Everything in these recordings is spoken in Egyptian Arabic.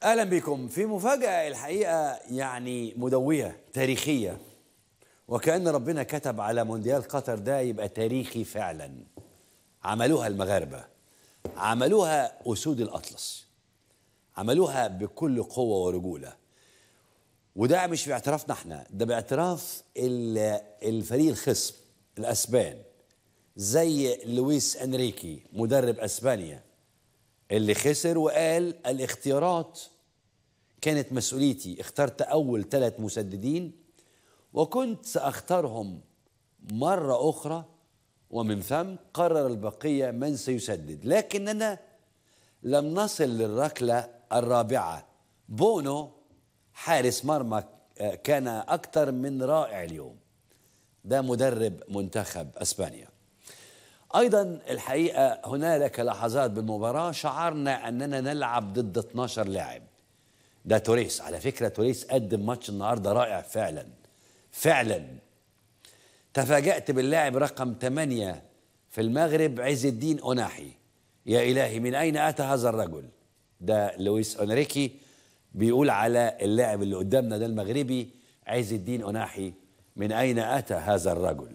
اهلا بكم في مفاجاه الحقيقه يعني مدويه تاريخيه وكان ربنا كتب على مونديال قطر ده يبقى تاريخي فعلا عملوها المغاربه عملوها اسود الاطلس عملوها بكل قوه ورجوله وده مش باعترافنا احنا ده باعتراف ال- الفريق الخصم الاسبان زي لويس انريكي مدرب اسبانيا اللي خسر وقال الاختيارات كانت مسؤوليتي اخترت اول ثلاث مسددين وكنت ساختارهم مره اخرى ومن ثم قرر البقيه من سيسدد لكننا لم نصل للركله الرابعه بونو حارس مرمى آه، كان اكثر من رائع اليوم ده مدرب منتخب اسبانيا ايضا الحقيقه هنالك لحظات بالمباراه شعرنا اننا نلعب ضد 12 لاعب ده توريس على فكره توريس قدم ماتش النهارده رائع فعلا فعلا تفاجأت باللاعب رقم 8 في المغرب عز الدين أوناحي يا إلهي من أين أتى هذا الرجل ده لويس أونريكي بيقول على اللاعب اللي قدامنا ده المغربي عز الدين أوناحي من أين أتى هذا الرجل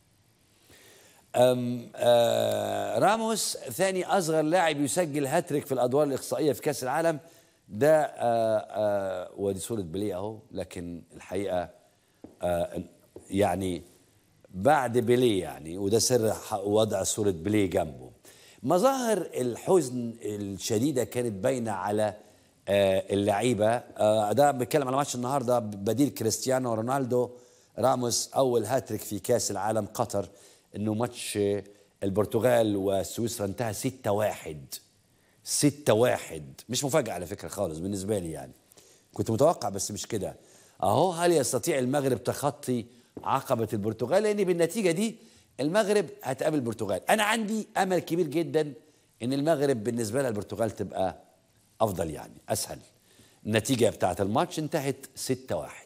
أم آه راموس ثاني أصغر لاعب يسجل هاتريك في الأدوار الإقصائية في كأس العالم ده آه آه ودي صورة بيليه أهو لكن الحقيقة آه يعني بعد بيليه يعني وده سر ح- وضع صورة بيليه جنبه مظاهر الحزن الشديدة كانت باينة على آه، اللعيبة آه، ده بيتكلم على ماتش النهاردة بديل كريستيانو رونالدو راموس أول هاتريك في كأس العالم قطر إنه ماتش آه، البرتغال وسويسرا انتهى 6 واحد 6 واحد مش مفاجأة على فكرة خالص بالنسبة لي يعني كنت متوقع بس مش كده اهو هل يستطيع المغرب تخطي عقبة البرتغال لان بالنتيجة دي المغرب هتقابل البرتغال انا عندي امل كبير جدا ان المغرب بالنسبة لها البرتغال تبقى افضل يعني اسهل النتيجة بتاعت الماتش انتهت 6 واحد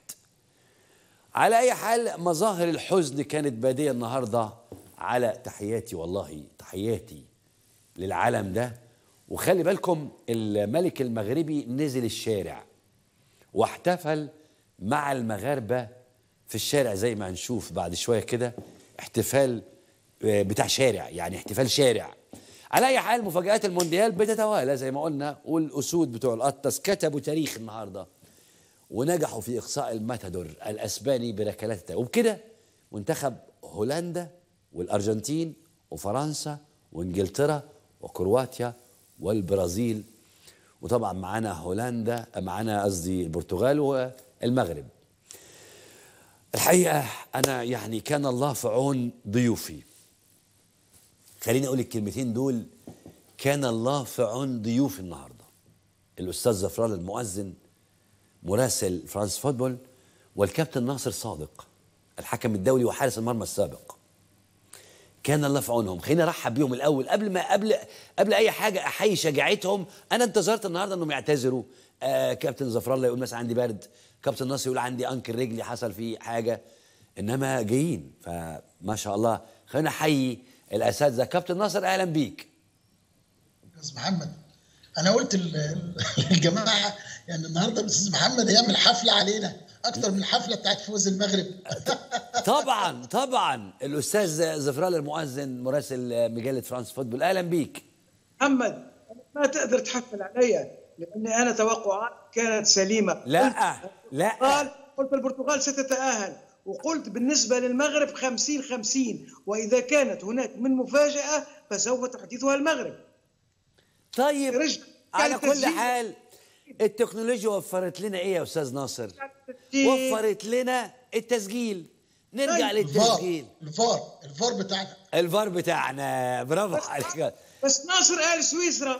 على اي حال مظاهر الحزن كانت بادية النهاردة على تحياتي والله تحياتي للعالم ده وخلي بالكم الملك المغربي نزل الشارع واحتفل مع المغاربة في الشارع زي ما هنشوف بعد شوية كده احتفال آه، بتاع شارع يعني احتفال شارع على أي حال مفاجآت المونديال بتتوالى زي ما قلنا والأسود بتوع الأطلس كتبوا تاريخ النهارده ونجحوا في إقصاء الماتادور الأسباني بركلات التاء وبكده منتخب هولندا والأرجنتين وفرنسا وإنجلترا وكرواتيا والبرازيل وطبعا معانا هولندا معانا قصدي البرتغال والمغرب الحقيقة أنا يعني كان الله في عون ضيوفي خليني أقول الكلمتين دول كان الله في عون ضيوفي النهاردة الأستاذ زفران المؤذن مراسل فرانس فوتبول والكابتن ناصر صادق الحكم الدولي وحارس المرمى السابق كان الله في عونهم خلينا ارحب بيهم الاول قبل ما قبل قبل اي حاجه احيي شجاعتهم انا انتظرت النهارده انهم يعتذروا آه كابتن زفر الله يقول مثلا عندي برد كابتن ناصر يقول عندي انكل رجلي حصل فيه حاجه انما جايين فما شاء الله خلينا احيي الاساتذه كابتن ناصر اهلا بيك استاذ محمد انا قلت ال- ال- للجماعه يعني النهارده الاستاذ محمد هيعمل حفله علينا اكتر من الحفله بتاعت فوز المغرب طبعا طبعا الاستاذ زفرال المؤذن مراسل مجله فرانس فوتبول اهلا بيك محمد ما تقدر تحفل علي لاني انا توقعات كانت سليمه لا قلت لا البرتغال قلت البرتغال ستتاهل وقلت بالنسبه للمغرب 50 50 واذا كانت هناك من مفاجاه فسوف تحدثها المغرب طيب رجع. على كان كل تسجيل. حال التكنولوجيا وفرت لنا ايه يا استاذ ناصر تسجيل. وفرت لنا التسجيل نرجع طيب. الفار للتسجيل الفار الفار بتاعنا الفار بتاعنا برافو عليك بس ناصر قال سويسرا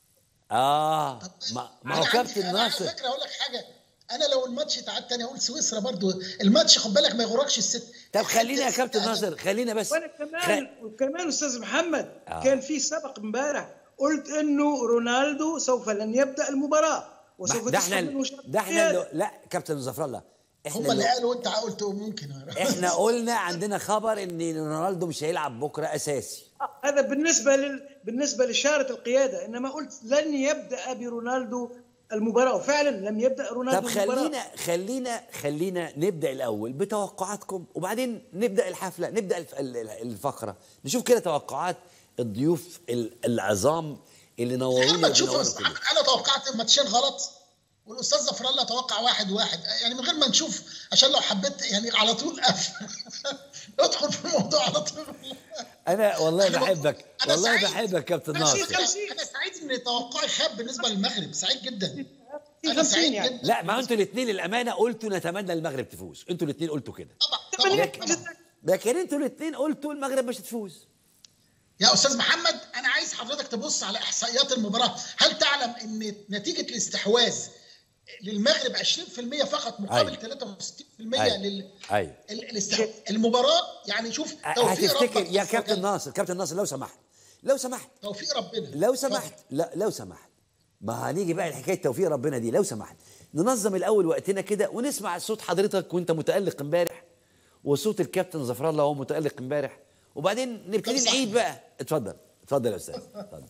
اه ما, ما هو أنا كابتن عندي- أنا على ناصر فكره اقول لك حاجه انا لو الماتش اتعاد تاني اقول سويسرا برضو الماتش خد بالك ما يغركش الست طب خلينا يا كابتن ناصر خلينا بس وانا كمان خ... وكمان استاذ محمد آه. كان في سبق امبارح قلت انه رونالدو سوف لن يبدا المباراه وسوف ده احنا تسحب منه شرط ده احنا زيادة. اللي... لا كابتن زفر الله احنا هم اللي اللي... قالوا وانت قلت ممكن احنا قلنا عندنا خبر ان رونالدو مش هيلعب بكره اساسي آه، هذا بالنسبه لل... بالنسبه لشاره القياده انما قلت لن يبدا برونالدو المباراه وفعلا لم يبدا رونالدو طب المباراة. خلينا خلينا خلينا نبدا الاول بتوقعاتكم وبعدين نبدا الحفله نبدا الف- ال- ال- الفقره نشوف كده توقعات الضيوف ال- العظام اللي نورونا محمد شوف يا وبينورونا أستاذ كلنا. محمد انا توقعت ماتشين غلط والاستاذ ظفر الله توقع واحد واحد يعني من غير ما نشوف عشان لو حبيت يعني على طول أف ادخل في الموضوع على طول انا والله أنا بحبك أنا والله سعيد. بحبك كابتن أنا ناصر سعيد- انا سعيد ان توقعي خاب بالنسبه للمغرب سعيد جدا في انا 50 سعيد يعني. جدا لا ما انتوا الاثنين الامانه قلتوا نتمنى المغرب تفوز انتوا الاثنين قلتوا كده طبعا لكن طبعا طبعا لكن انتوا الاثنين قلتوا المغرب مش هتفوز يا استاذ محمد انا عايز حضرتك تبص على احصائيات المباراه هل تعلم ان نتيجه الاستحواذ للمغرب 20% فقط مقابل أيوة. 63% أيوة. لل ايوه ال- الاستحواذ المباراه يعني شوف توفيق هتفتكر ربك يا عز كابتن وجل. ناصر كابتن ناصر لو سمحت لو سمحت توفيق ربنا لو سمحت لا لو سمحت ما هنيجي بقى لحكايه توفيق ربنا دي لو سمحت ننظم الاول وقتنا كده ونسمع صوت حضرتك وانت متالق امبارح وصوت الكابتن ظفر الله وهو متالق امبارح وبعدين نبتدي طب صح. نعيد بقى اتفضل اتفضل يا استاذ اتفضل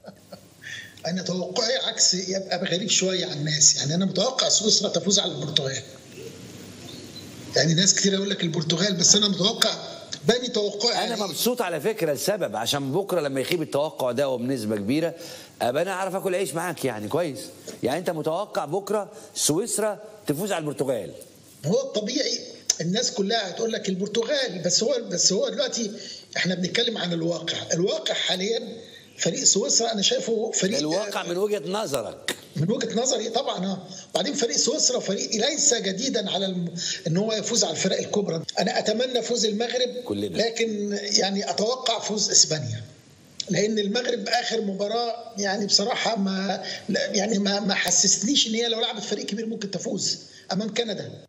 انا توقعي عكس يبقى غريب شويه عن الناس يعني انا متوقع سويسرا تفوز على البرتغال يعني ناس كتير يقول لك البرتغال بس انا متوقع بني توقعي انا عليه. مبسوط على فكره لسبب عشان بكره لما يخيب التوقع ده وبنسبه كبيره ابقى انا اعرف اكل عيش معاك يعني كويس يعني انت متوقع بكره سويسرا تفوز على البرتغال هو الطبيعي الناس كلها هتقول لك البرتغال بس هو بس هو دلوقتي احنا بنتكلم عن الواقع الواقع حاليا فريق سويسرا انا شايفه فريق الواقع من وجهه نظرك من وجهه نظري طبعا اه بعدين فريق سويسرا فريق ليس جديدا على الم... ان هو يفوز على الفرق الكبرى انا اتمنى فوز المغرب كلنا. لكن يعني اتوقع فوز اسبانيا لان المغرب اخر مباراه يعني بصراحه ما لا- يعني ما ما حسستنيش ان هي لو لعبت فريق كبير ممكن تفوز امام كندا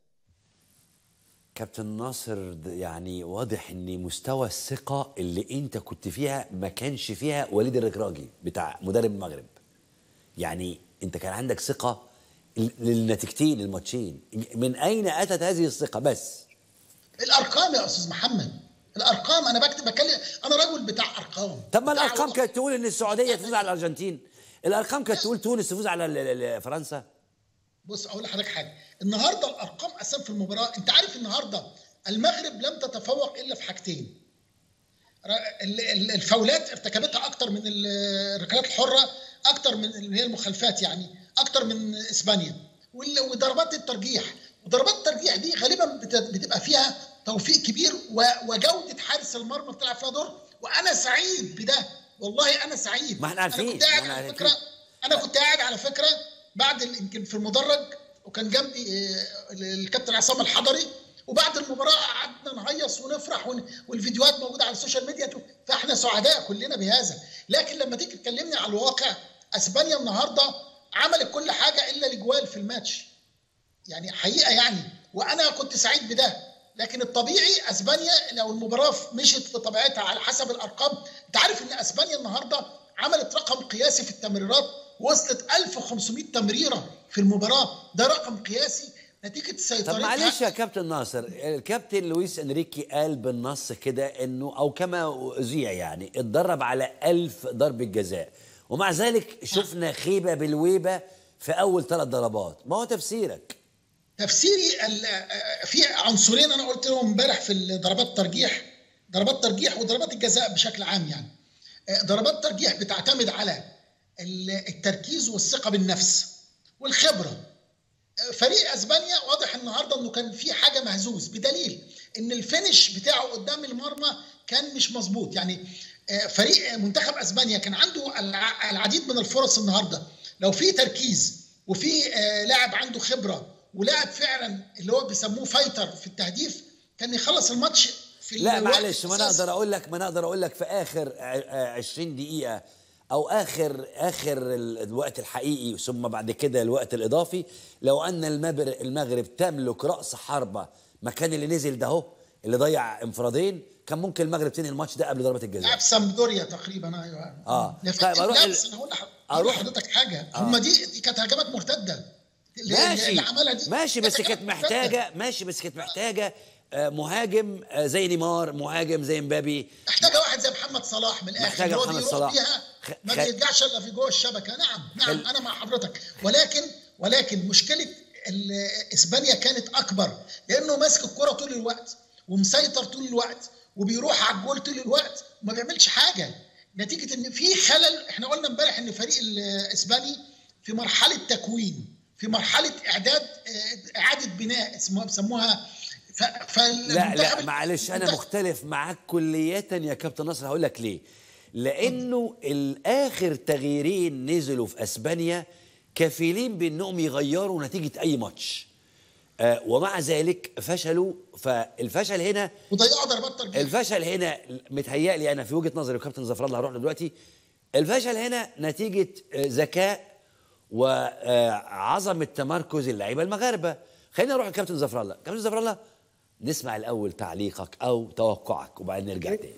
كابتن ناصر د- يعني واضح ان مستوى الثقه اللي انت كنت فيها ما كانش فيها وليد الركراجي بتاع مدرب المغرب يعني انت كان عندك ثقه ل- للنتيجتين الماتشين من اين اتت هذه الثقه بس الارقام يا استاذ محمد الارقام انا بكتب بتكلم انا رجل بتاع ارقام طب ما بتاع الارقام وقت. كانت تقول ان السعوديه تفوز على الارجنتين الارقام كانت تقول تونس تفوز على ال- ال- فرنسا بص اقول لحضرتك حاجه النهارده الارقام اساسا في المباراه انت عارف النهارده المغرب لم تتفوق الا في حاجتين ر- ال- ال- الفاولات ارتكبتها اكتر من ال- الركلات الحره اكتر من اللي هي المخالفات يعني اكتر من اسبانيا وال- وضربات الترجيح وضربات الترجيح دي غالبا بت- بتبقى فيها توفيق كبير و- وجوده حارس المرمى بتلعب فيها دور وانا سعيد بده والله انا سعيد ما احنا عارفين، انا كنت قاعد ما احنا على عارفين. فكره انا كنت قاعد على فكره بعد ال- يمكن في المدرج وكان جنبي آه، الكابتن عصام الحضري وبعد المباراه قعدنا نهيص ونفرح ون- والفيديوهات موجوده على السوشيال ميديا فاحنا سعداء كلنا بهذا لكن لما تيجي تكلمني على الواقع اسبانيا النهارده عملت كل حاجه الا الاجوال في الماتش يعني حقيقه يعني وانا كنت سعيد بده لكن الطبيعي اسبانيا لو المباراه مشيت بطبيعتها على حسب الارقام انت عارف ان اسبانيا النهارده عملت رقم قياسي في التمريرات وصلت 1500 تمريره في المباراه ده رقم قياسي نتيجه سيطرتها طب معلش يا كابتن ناصر الكابتن لويس انريكي قال بالنص كده انه او كما اذيع يعني اتدرب على ألف ضربة جزاء ومع ذلك شفنا خيبة بالويبة في أول ثلاث ضربات ما هو تفسيرك تفسيري ال- في عنصرين انا قلت لهم امبارح في ضربات الترجيح ضربات ترجيح وضربات الجزاء بشكل عام يعني ضربات الترجيح بتعتمد على ال- التركيز والثقه بالنفس والخبره فريق اسبانيا واضح النهارده انه كان في حاجه مهزوز بدليل ان الفينش بتاعه قدام المرمى كان مش مظبوط يعني آه، فريق منتخب اسبانيا كان عنده الع- العديد من الفرص النهارده لو في تركيز وفي آه، لاعب عنده خبره ولاعب فعلا اللي هو بيسموه فايتر في التهديف كان يخلص الماتش في لا الوقت معلش ما انا الأساسي. اقدر اقول لك ما انا اقدر اقول لك في اخر ع- ع- 20 دقيقه او اخر اخر ال- الوقت الحقيقي ثم بعد كده الوقت الاضافي لو ان المبر- المغرب تملك راس حربه مكان اللي نزل ده اهو اللي ضيع انفرادين كان ممكن المغرب تنهي الماتش ده قبل ضربه الجزاء لاعب سامدوريا تقريبا ايوه آه. يا طيب فندم، أروح لا، ال- بس انا هقول لح- أروح- هقول لحضرتك حاجه هم دي دي كانت هجمات مرتده اللي- ماشي اللي عملها دي ماشي بس هجمات كانت مرتدة. محتاجه ماشي بس كانت محتاجه آه، مهاجم آه، زي نيمار مهاجم زي مبابي محتاجه واحد زي محمد صلاح من الاخر محتاجة اللي هو محمد بيروح صلاح. بيها خ- ما خ- بيرجعش الا في جوه الشبكه نعم نعم خل- انا مع حضرتك ولكن ولكن مشكله اسبانيا كانت اكبر لانه ماسك الكره طول الوقت ومسيطر طول الوقت وبيروح على الجول طول الوقت وما بيعملش حاجه نتيجه ان في خلل احنا قلنا امبارح ان الفريق الاسباني في مرحله تكوين في مرحله اعداد اعاده بناء بيسموها ف... لا لا معلش انا مختلف معاك كلية يا كابتن نصر هقول لك ليه لانه الاخر تغييرين نزلوا في اسبانيا كفيلين بانهم يغيروا نتيجه اي ماتش آه ومع ذلك فشلوا فالفشل هنا وضيعوا ضربات ترجيح الفشل هنا متهيألي انا في وجهه نظري وكابتن زفر الله هروح دلوقتي الفشل هنا نتيجه ذكاء وعظمه تمركز اللعيبه المغاربه خلينا نروح لكابتن زفر الله كابتن زفر الله نسمع الاول تعليقك او توقعك وبعدين نرجع تاني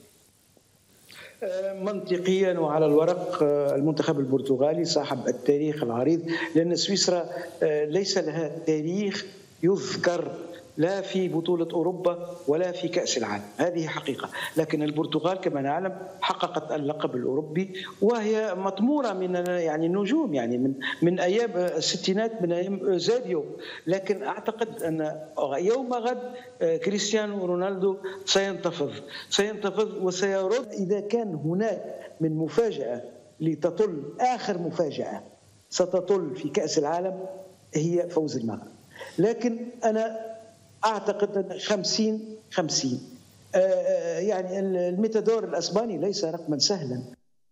منطقيا وعلى الورق المنتخب البرتغالي صاحب التاريخ العريض لان سويسرا ليس لها تاريخ يذكر لا في بطولة أوروبا ولا في كأس العالم هذه حقيقة لكن البرتغال كما نعلم حققت اللقب الأوروبي وهي مطمورة من يعني النجوم يعني من من أيام الستينات من أيام زاديو لكن أعتقد أن يوم غد كريستيانو رونالدو سينتفض سينتفض وسيرد إذا كان هناك من مفاجأة لتطل آخر مفاجأة ستطل في كأس العالم هي فوز المغرب لكن أنا اعتقد ان 50 50 يعني الميتادور الاسباني ليس رقما سهلا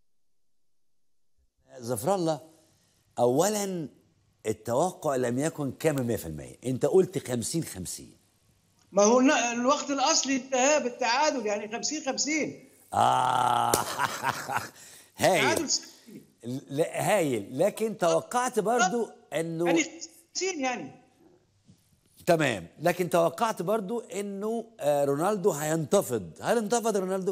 زفر الله اولا التوقع لم يكن كامل 100% انت قلت 50 50 ما هو الوقت الاصلي انتهى بالتعادل يعني 50 50 اه هايل هايل لكن توقعت برضو انه يعني 50 يعني تمام لكن توقعت برضو انه رونالدو هينتفض هل انتفض رونالدو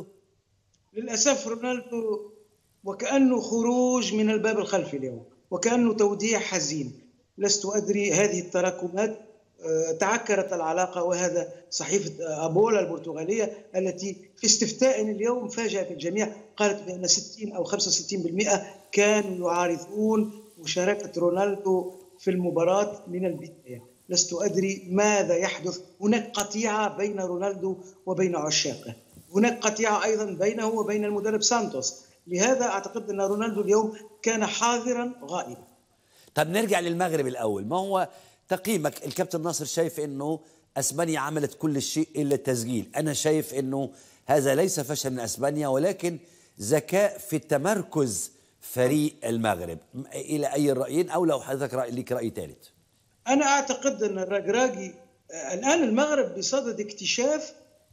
للاسف رونالدو وكانه خروج من الباب الخلفي اليوم وكانه توديع حزين لست ادري هذه التراكمات تعكرت العلاقه وهذا صحيفه ابولا البرتغاليه التي في استفتاء اليوم فاجات الجميع قالت بان 60 او 65% كانوا يعارضون مشاركه رونالدو في المباراه من البدايه لست ادري ماذا يحدث هناك قطيعه بين رونالدو وبين عشاقه هناك قطيعه ايضا بينه وبين المدرب سانتوس لهذا اعتقد ان رونالدو اليوم كان حاضرا غائبا طب نرجع للمغرب الاول ما هو تقييمك الكابتن ناصر شايف انه اسبانيا عملت كل شيء الا التسجيل انا شايف انه هذا ليس فشل من اسبانيا ولكن ذكاء في التمركز فريق المغرب الى اي الرايين او لو حضرتك رأي ليك راي ثالث انا اعتقد ان الرجراجي الان المغرب بصدد اكتشاف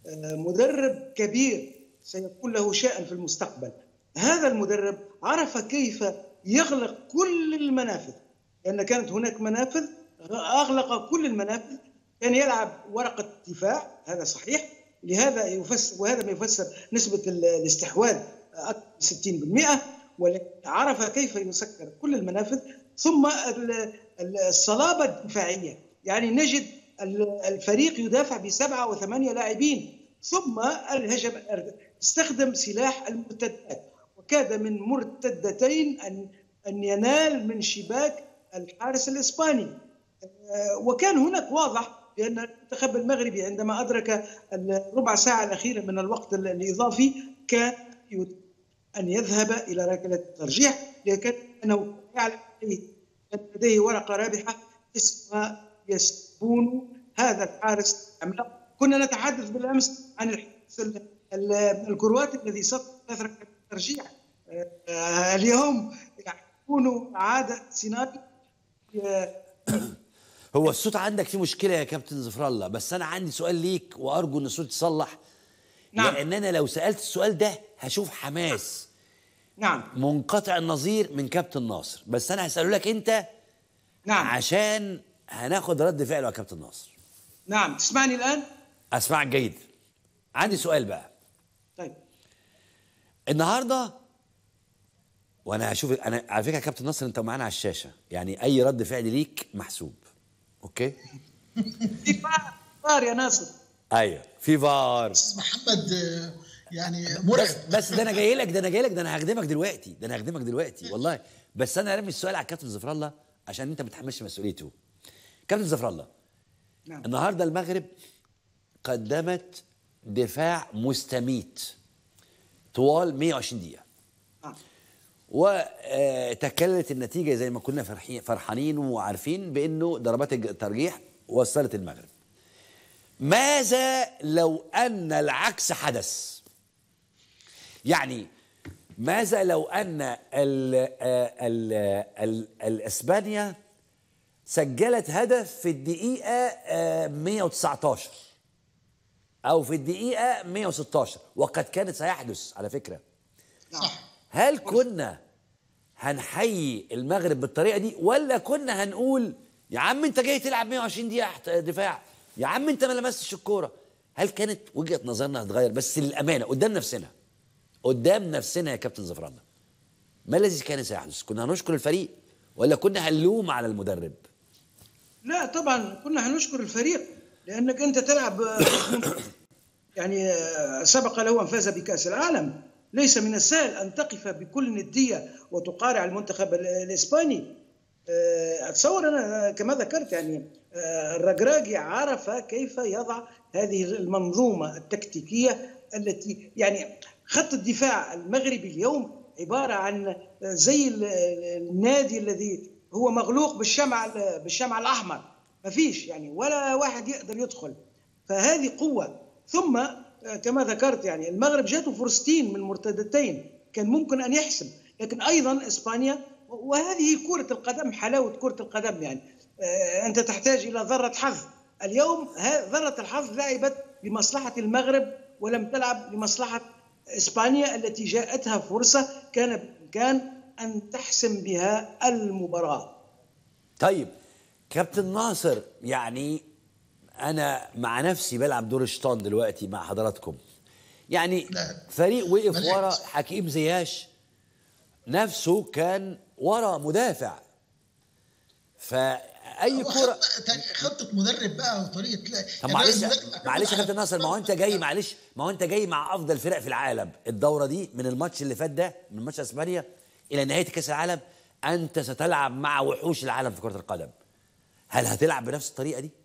مدرب كبير سيكون له شأن في المستقبل هذا المدرب عرف كيف يغلق كل المنافذ لان كانت هناك منافذ اغلق كل المنافذ كان يلعب ورقه دفاع هذا صحيح لهذا يفسر وهذا ما يفسر نسبه الاستحواذ اكثر 60% ولكن عرف كيف يسكر كل المنافذ ثم الصلابه الدفاعيه يعني نجد الفريق يدافع بسبعه وثمانيه لاعبين ثم الهجم استخدم سلاح المرتدات وكاد من مرتدتين ان ان ينال من شباك الحارس الاسباني وكان هناك واضح بان المنتخب المغربي عندما ادرك الربع ساعه الاخيره من الوقت الاضافي كان يريد ان يذهب الى ركله الترجيح لكنه يعلم لديه ورقه رابحه اسمها يسبون هذا الحارس العملاق كنا نتحدث بالامس عن الحارس الكرواتي الذي صد ثلاث ركلات ترجيح اليوم يكون عاده سيناريو هو الصوت عندك فيه مشكله يا كابتن ظفر الله بس انا عندي سؤال ليك وارجو ان الصوت يتصلح نعم. لان انا لو سالت السؤال ده هشوف حماس نعم منقطع النظير من كابتن ناصر بس انا هساله لك انت نعم عشان هناخد رد فعله يا كابتن ناصر نعم تسمعني الان اسمعك جيد عندي سؤال بقى طيب النهارده وانا هشوف انا على فكره يا كابتن ناصر انت معانا على الشاشه يعني اي رد فعل ليك محسوب اوكي في فار يا ناصر ايوه في فار استاذ محمد يعني مرعب بس بس ده انا جاي لك ده انا جاي لك ده انا هخدمك دلوقتي ده انا هخدمك دلوقتي والله بس انا رامي السؤال على الكابتن ظفر الله عشان انت ما تتحملش مسؤوليته كابتن زفر الله نعم النهارده المغرب قدمت دفاع مستميت طوال 120 دقيقه آه. وتكللت النتيجه زي ما كنا فرحين فرحانين وعارفين بانه ضربات الترجيح وصلت المغرب ماذا لو ان العكس حدث يعني ماذا لو ان ال ال ال الاسبانيا سجلت هدف في الدقيقه آه، 119 او في الدقيقه 116 وقد كانت سيحدث على فكره صح هل كنا هنحيي المغرب بالطريقه دي ولا كنا هنقول يا عم انت جاي تلعب 120 دقيقه احت- دفاع يا عم انت ما لمستش الكوره هل كانت وجهه نظرنا هتتغير بس للامانه قدام نفسنا قدام نفسنا يا كابتن زفران ما الذي كان سيحدث كنا هنشكر الفريق ولا كنا هنلوم على المدرب لا طبعا كنا هنشكر الفريق لانك انت تلعب يعني آه، سبق له ان فاز بكاس العالم ليس من السهل ان تقف بكل نديه وتقارع المنتخب ال- الاسباني آه، اتصور انا كما ذكرت يعني آه، الرجراجي عرف كيف يضع هذه المنظومه التكتيكيه التي يعني خط الدفاع المغربي اليوم عباره عن زي ال- النادي الذي هو مغلوق بالشمع بالشمع الاحمر ما فيش يعني ولا واحد يقدر يدخل فهذه قوه ثم آه، كما ذكرت يعني المغرب جاته فرصتين من المرتدتين كان ممكن ان يحسم لكن ايضا اسبانيا وهذه كره القدم حلاوه كره القدم يعني آه، انت تحتاج الى ذره حظ اليوم ها- ذره الحظ لعبت لمصلحه المغرب ولم تلعب لمصلحه اسبانيا التي جاءتها فرصه كان كان ان تحسم بها المباراه طيب كابتن ناصر يعني انا مع نفسي بلعب دور الشيطان دلوقتي مع حضراتكم يعني لا. فريق وقف ملحق. ورا حكيم زياش نفسه كان ورا مدافع فاي هو كره خطة- خطه مدرب بقى وطريقه لا طب يعني معلش المدرب- معلش يا كابتن ناصر ما هو انت جاي معلش ما هو انت جاي مع افضل فرق في العالم الدوره دي من الماتش اللي فات ده من ماتش اسبانيا الى نهايه كاس العالم انت ستلعب مع وحوش العالم في كره القدم هل هتلعب بنفس الطريقه دي؟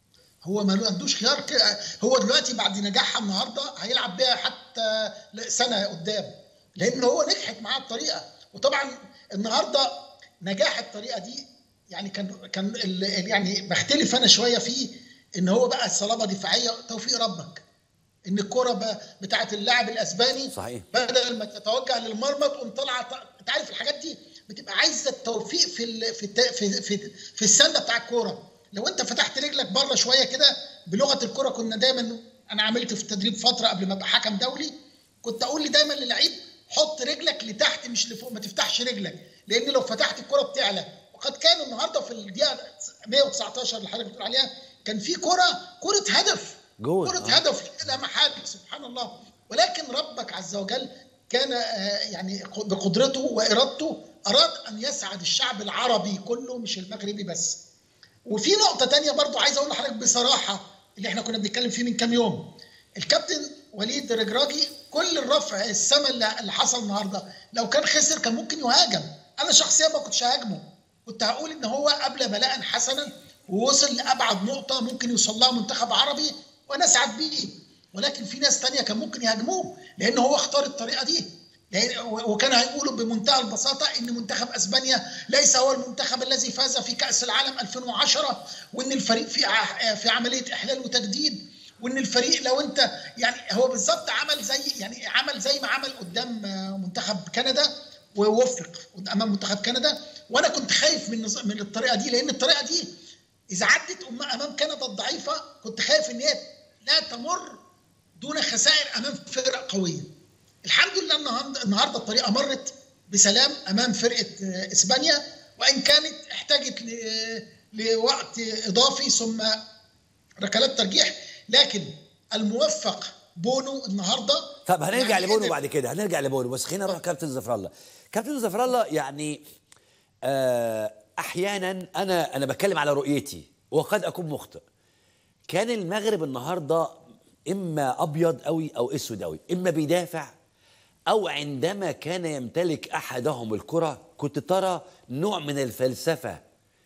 هو ما عندوش خيار كده هو دلوقتي بعد نجاحها النهارده هيلعب بيها حتى سنه قدام لان هو نجحت معاه الطريقه وطبعا النهارده نجاح الطريقه دي يعني كان كان ال- ال- يعني بختلف انا شويه فيه ان هو بقى صلابه دفاعيه توفيق ربك ان الكره بقى بتاعه اللاعب الاسباني صحيح. بدل ما تتوجه للمرمى تقوم طالعه ط- انت عارف الحاجات دي بتبقى عايزه التوفيق في ال... في الت... في في, في السنه بتاع الكوره لو انت فتحت رجلك بره شويه كده بلغه الكوره كنا دايما انا عملت في التدريب فتره قبل ما ابقى حكم دولي كنت اقول لي دايما للعيب حط رجلك لتحت مش لفوق ما تفتحش رجلك لان لو فتحت الكره بتعلى وقد كان النهارده في الدقيقه 119 اللي حضرتك بتقول عليها كان في كره كره هدف جول، كره آه. هدف لا محال سبحان الله ولكن ربك عز وجل كان آه، يعني بقدرته وارادته اراد ان يسعد الشعب العربي كله مش المغربي بس وفي نقطه تانية برضو عايز اقول لحضرتك بصراحه اللي احنا كنا بنتكلم فيه من كام يوم الكابتن وليد الرجراجي كل الرفع السما اللي اللي حصل النهارده لو كان خسر كان ممكن يهاجم انا شخصيا ما كنتش هاجمه كنت هقول ان هو قبل بلاء حسنا ووصل لابعد نقطه ممكن يوصل لها منتخب عربي ونسعد بيه ولكن في ناس تانية كان ممكن يهاجموه لان هو اختار الطريقه دي لأن- وكان هيقولوا بمنتهى البساطه ان منتخب اسبانيا ليس هو المنتخب الذي فاز في كاس العالم 2010 وان الفريق في ع- في عمليه احلال وتجديد وان الفريق لو انت يعني هو بالظبط عمل زي يعني عمل زي ما عمل قدام آه، منتخب كندا ووفق امام منتخب كندا وانا كنت خايف من نظ- من الطريقه دي لان الطريقه دي اذا عدت أم- امام كندا الضعيفه كنت خايف ان هي لا تمر دون خسائر امام فرق قويه. الحمد لله النهارده النهارده الطريقه مرت بسلام امام فرقه آه، اسبانيا وان كانت احتاجت ل- لوقت اضافي ثم ركلات ترجيح لكن الموفق بونو النهارده طب هنرجع يعني لبونو قدر- بعد كده هنرجع لبونو بس خلينا نروح كابتن زفر الله كابتن زفر الله يعني آه احيانا انا انا بتكلم على رؤيتي وقد اكون مخطئ كان المغرب النهارده اما ابيض قوي او اسود قوي اما بيدافع او عندما كان يمتلك احدهم الكره كنت ترى نوع من الفلسفه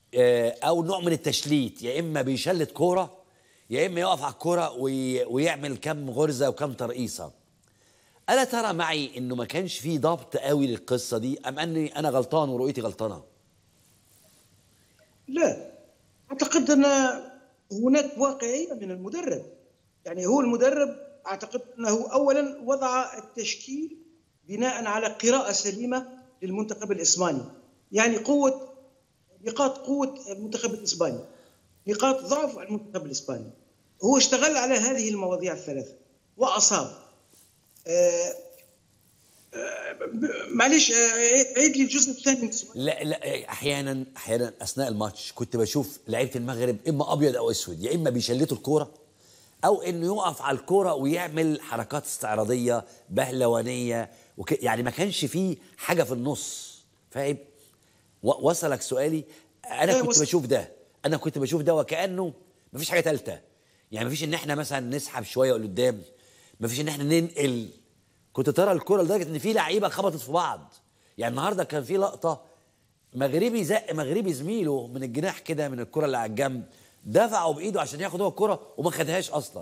آه، او نوع من التشليت يا اما بيشلت كوره يا اما يقف على الكوره وي- ويعمل كم غرزه وكم ترقيصه الا ترى معي انه ما كانش فيه ضبط قوي للقصه دي ام اني انا غلطان ورؤيتي غلطانه لا اعتقد ان هناك واقعيه من المدرب يعني هو المدرب اعتقد انه اولا وضع التشكيل بناء على قراءه سليمه للمنتخب الاسباني يعني قوه نقاط قوه المنتخب الاسباني نقاط ضعف المنتخب الاسباني هو اشتغل على هذه المواضيع الثلاثه واصاب آه، آه، ب- معلش آه، عيد لي الجزء الثاني من السؤال لا لا احيانا احيانا اثناء الماتش كنت بشوف لعيبه المغرب اما ابيض او اسود يا اما بيشلتوا الكوره او انه يقف على الكوره ويعمل حركات استعراضيه بهلوانيه وك... يعني ما كانش فيه حاجه في النص فاهم و... وصلك سؤالي انا أيوة كنت وصل. بشوف ده انا كنت بشوف ده وكانه ما فيش حاجه ثالثه يعني ما فيش ان احنا مثلا نسحب شويه لقدام ما فيش ان احنا ننقل كنت ترى الكوره لدرجه ان في لعيبه خبطت في بعض يعني النهارده كان في لقطه مغربي زق مغربي زميله من الجناح كده من الكره اللي على الجنب دفعه بايده عشان ياخد هو الكره وما خدهاش اصلا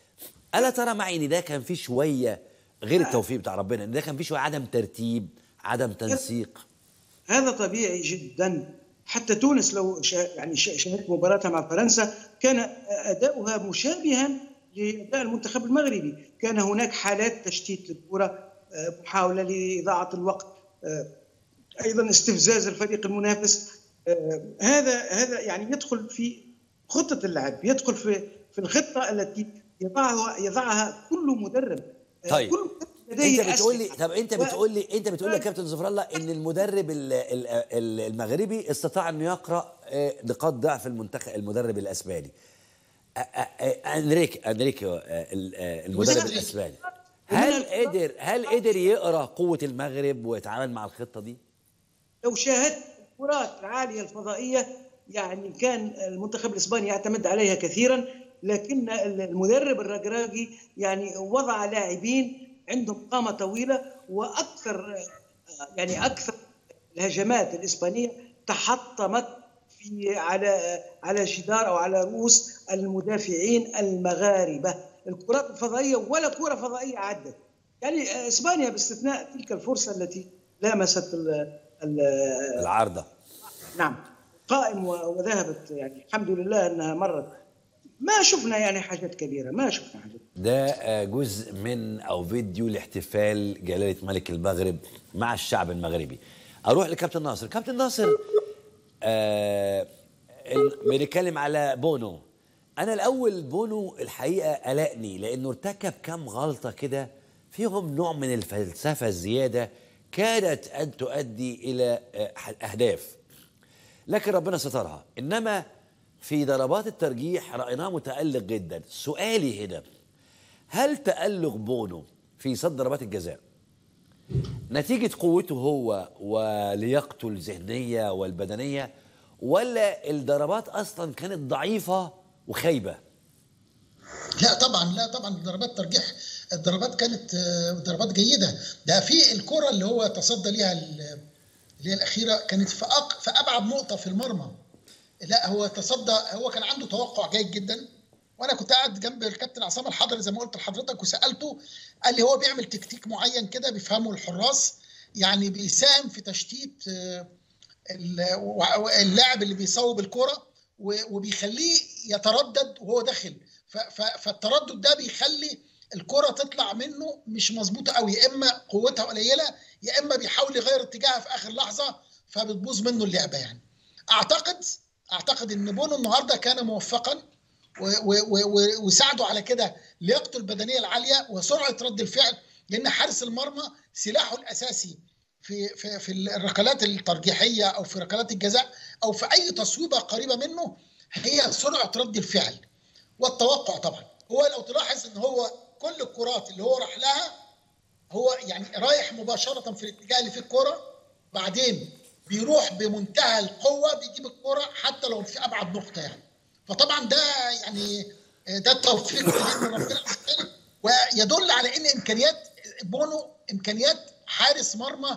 الا ترى معي ان ده كان فيه شويه غير التوفيق بتاع ربنا ان ده كان فيه شويه عدم ترتيب عدم تنسيق هذا طبيعي جدا حتى تونس لو شا يعني شا- شاهدت مباراتها مع فرنسا كان اداؤها مشابها لاداء المنتخب المغربي كان هناك حالات تشتيت للكره آه، محاوله لاضاعه الوقت آه، ايضا استفزاز الفريق المنافس آه، هذا هذا يعني يدخل في خطه اللعب يدخل في في الخطه التي يضعها يضعها كل مدرب آه، طيب. كل مدرب لديه انت بتقول لي أسلحة. طب انت و- بتقول لي انت بتقول لي يا كابتن زفر الله ان المدرب ال- ال- ال- المغربي استطاع انه يقرا آه، نقاط ضعف المنتخب المدرب الاسباني آه، آه، آه، انريك انريك آه، ال- آه، المدرب وزي- الاسباني ومن هل ال- قدر هل قدر يقرا قوه المغرب ويتعامل مع الخطه دي؟ لو شاهدت الكرات العاليه الفضائيه يعني كان المنتخب الاسباني يعتمد عليها كثيرا لكن المدرب الرجراجي يعني وضع لاعبين عندهم قامه طويله واكثر يعني اكثر الهجمات الاسبانيه تحطمت في على على جدار او على رؤوس المدافعين المغاربه الكرات الفضائيه ولا كره فضائيه عدت يعني اسبانيا باستثناء تلك الفرصه التي لامست ال ال العارضه نعم قائم و- وذهبت يعني الحمد لله انها مرت ما شفنا يعني حاجات كبيره ما شفنا حاجات ده آه، جزء من او فيديو لاحتفال جلاله ملك المغرب مع الشعب المغربي اروح لكابتن ناصر كابتن ناصر آه ال- بنتكلم على بونو انا الاول بونو الحقيقه قلقني لانه ارتكب كام غلطه كده فيهم نوع من الفلسفه الزياده كادت ان تؤدي الى آه، اهداف لكن ربنا سترها انما في ضربات الترجيح رايناه متالق جدا سؤالي هنا هل تالق بونو في صد ضربات الجزاء نتيجه قوته هو ولياقته الذهنيه والبدنيه ولا الضربات اصلا كانت ضعيفه وخايبه لا طبعا لا طبعا ضربات ترجيح الضربات كانت آه، ضربات جيده ده في الكره اللي هو تصدى ليها ال- اللي هي الاخيره كانت في أق... في ابعد نقطه في المرمى لا هو تصدى هو كان عنده توقع جيد جدا وانا كنت قاعد جنب الكابتن عصام الحضري زي ما قلت لحضرتك وسالته قال لي هو بيعمل تكتيك معين كده بيفهمه الحراس يعني بيساهم في تشتيت آه، ال- و- اللاعب اللي بيصوب الكرة و- وبيخليه يتردد وهو داخل ف- ف- فالتردد ده بيخلي الكرة تطلع منه مش مظبوطة قوي يا اما قوتها قليلة يا اما بيحاول يغير اتجاهها في اخر لحظة فبتبوظ منه اللعبة يعني اعتقد اعتقد ان بونو النهارده كان موفقا و- و- و- و- وساعده على كده لياقته البدنيه العاليه وسرعه رد الفعل لان حارس المرمى سلاحه الاساسي في في في الركلات الترجيحيه او في ركلات الجزاء او في اي تصويبه قريبه منه هي سرعه رد الفعل والتوقع طبعا هو لو تلاحظ ان هو كل الكرات اللي هو راح لها هو يعني رايح مباشره في الاتجاه اللي فيه الكره بعدين بيروح بمنتهى القوه بيجيب الكره حتى لو في ابعد نقطه يعني فطبعا ده يعني ده التوفيق من ربنا عز وجل ويدل على ان امكانيات بونو امكانيات حارس مرمى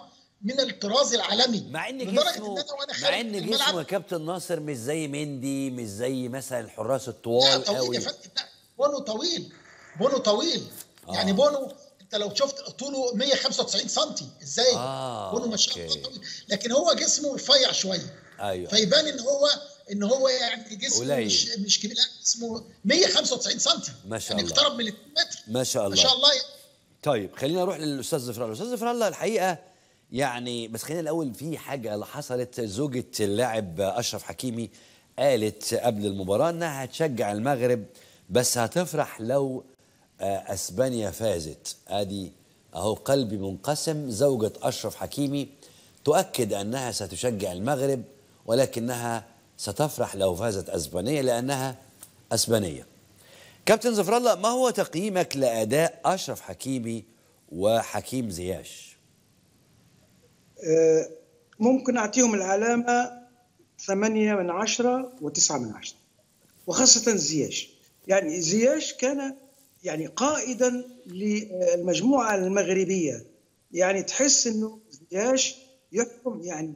من الطراز العالمي مع ان لدرجه جسمه ان انا وانا مع خارج ان الملعب جسمه يا كابتن ناصر مش زي مندي مش زي مثلا الحراس لا الطوال طويل قوي يا فندم لا بونو طويل بونو طويل آه. يعني بونو انت لو شفت طوله 195 سم ازاي آه، بونو ما شاء الله أوكي. طويل لكن هو جسمه رفيع شويه ايوه فيبان ان هو ان هو يعني جسمه قليل. مش مش كبير لا جسمه 195 سم ما شاء يعني الله. اقترب من 2 متر ما شاء الله ما شاء الله طيب خلينا نروح للاستاذ ظفر الله الاستاذ ظفر الله الحقيقه يعني بس خلينا الاول في حاجه اللي حصلت زوجة اللاعب اشرف حكيمي قالت قبل المباراه انها هتشجع المغرب بس هتفرح لو آه، اسبانيا فازت ادي اهو قلبي منقسم زوجة اشرف حكيمي تؤكد انها ستشجع المغرب ولكنها ستفرح لو فازت اسبانيا لانها اسبانيه كابتن ظفر الله ما هو تقييمك لاداء اشرف حكيمي وحكيم زياش آه، ممكن أعطيهم العلامة ثمانية من عشرة وتسعة من عشرة وخاصة زياش يعني زياش كان يعني قائدا للمجموعة المغربية يعني تحس أنه زياش يحكم يعني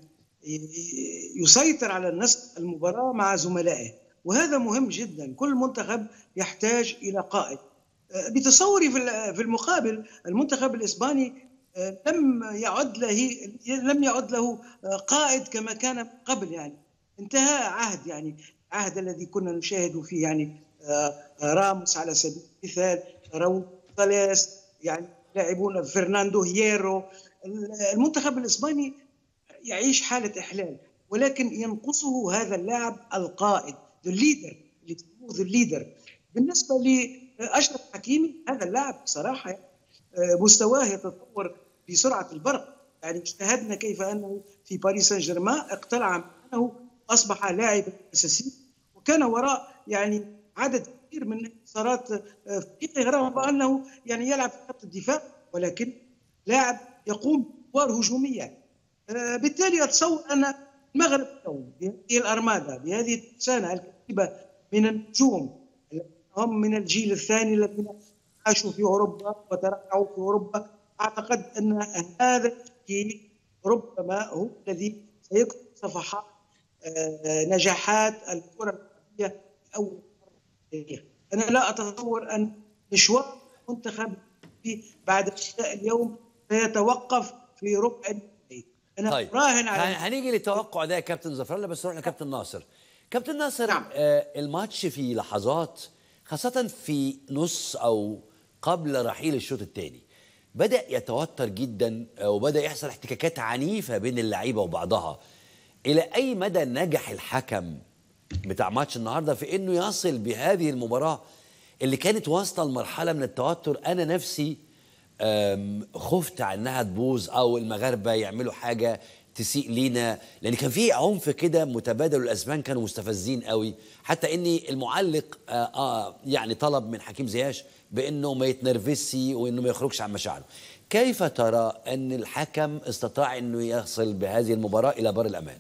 ي- يسيطر على النسق المباراة مع زملائه وهذا مهم جدا كل منتخب يحتاج إلى قائد آه، بتصوري في ال- في المقابل المنتخب الإسباني آه، لم يعد له لم يعد له آه، قائد كما كان قبل يعني انتهى عهد يعني عهد الذي كنا نشاهد فيه يعني آه، راموس على سبيل المثال راؤول ثلاث يعني لاعبون فرناندو هييرو المنتخب الاسباني يعيش حاله احلال ولكن ينقصه هذا اللاعب القائد ذا الليدر اللي تسموه ذا الليدر بالنسبه لاشرف حكيمي هذا اللاعب بصراحه آه، مستواه يتطور بسرعه البرق يعني اجتهدنا كيف انه في باريس سان جيرمان اقتلع مكانه اصبح لاعبا اساسيا وكان وراء يعني عدد كبير من انتصارات آه، فريقه رغم انه يعني يلعب في خط الدفاع ولكن لاعب يقوم بادوار هجوميه آه، بالتالي اتصور ان المغرب اليوم بهذه الارماده بهذه الترسانه الكثيبه من النجوم الذين هم من الجيل الثاني الذين عاشوا في اوروبا وترعرعوا في اوروبا اعتقد ان هذا الجيل ربما هو الذي سيكتب صفحات آه، نجاحات الكره العربيه لاول مره في التاريخ. انا لا اتصور ان مشوار المنتخب في بعد انتهاء اليوم سيتوقف في ربع النهائي. انا طيب راهن هن- على هنيجي للتوقع ده يا كابتن ظفر الله بس نروح لكابتن ناصر كابتن ناصر نعم. آه الماتش في لحظات خاصة في نص أو قبل رحيل الشوط الثاني بدأ يتوتر جدا آه، وبدأ يحصل احتكاكات عنيفة بين اللعيبة وبعضها إلى أي مدى نجح الحكم بتاع ماتش النهارده في انه يصل بهذه المباراه اللي كانت واصله لمرحله من التوتر انا نفسي أم، خفت على انها تبوظ او المغاربه يعملوا حاجه تسيء لينا لان كان في عنف كده متبادل والاسبان كانوا مستفزين قوي حتى اني المعلق آه آه يعني طلب من حكيم زياش بانه ما يتنرفزش وانه ما يخرجش عن مشاعره كيف ترى ان الحكم استطاع انه يصل بهذه المباراه الى بر الامان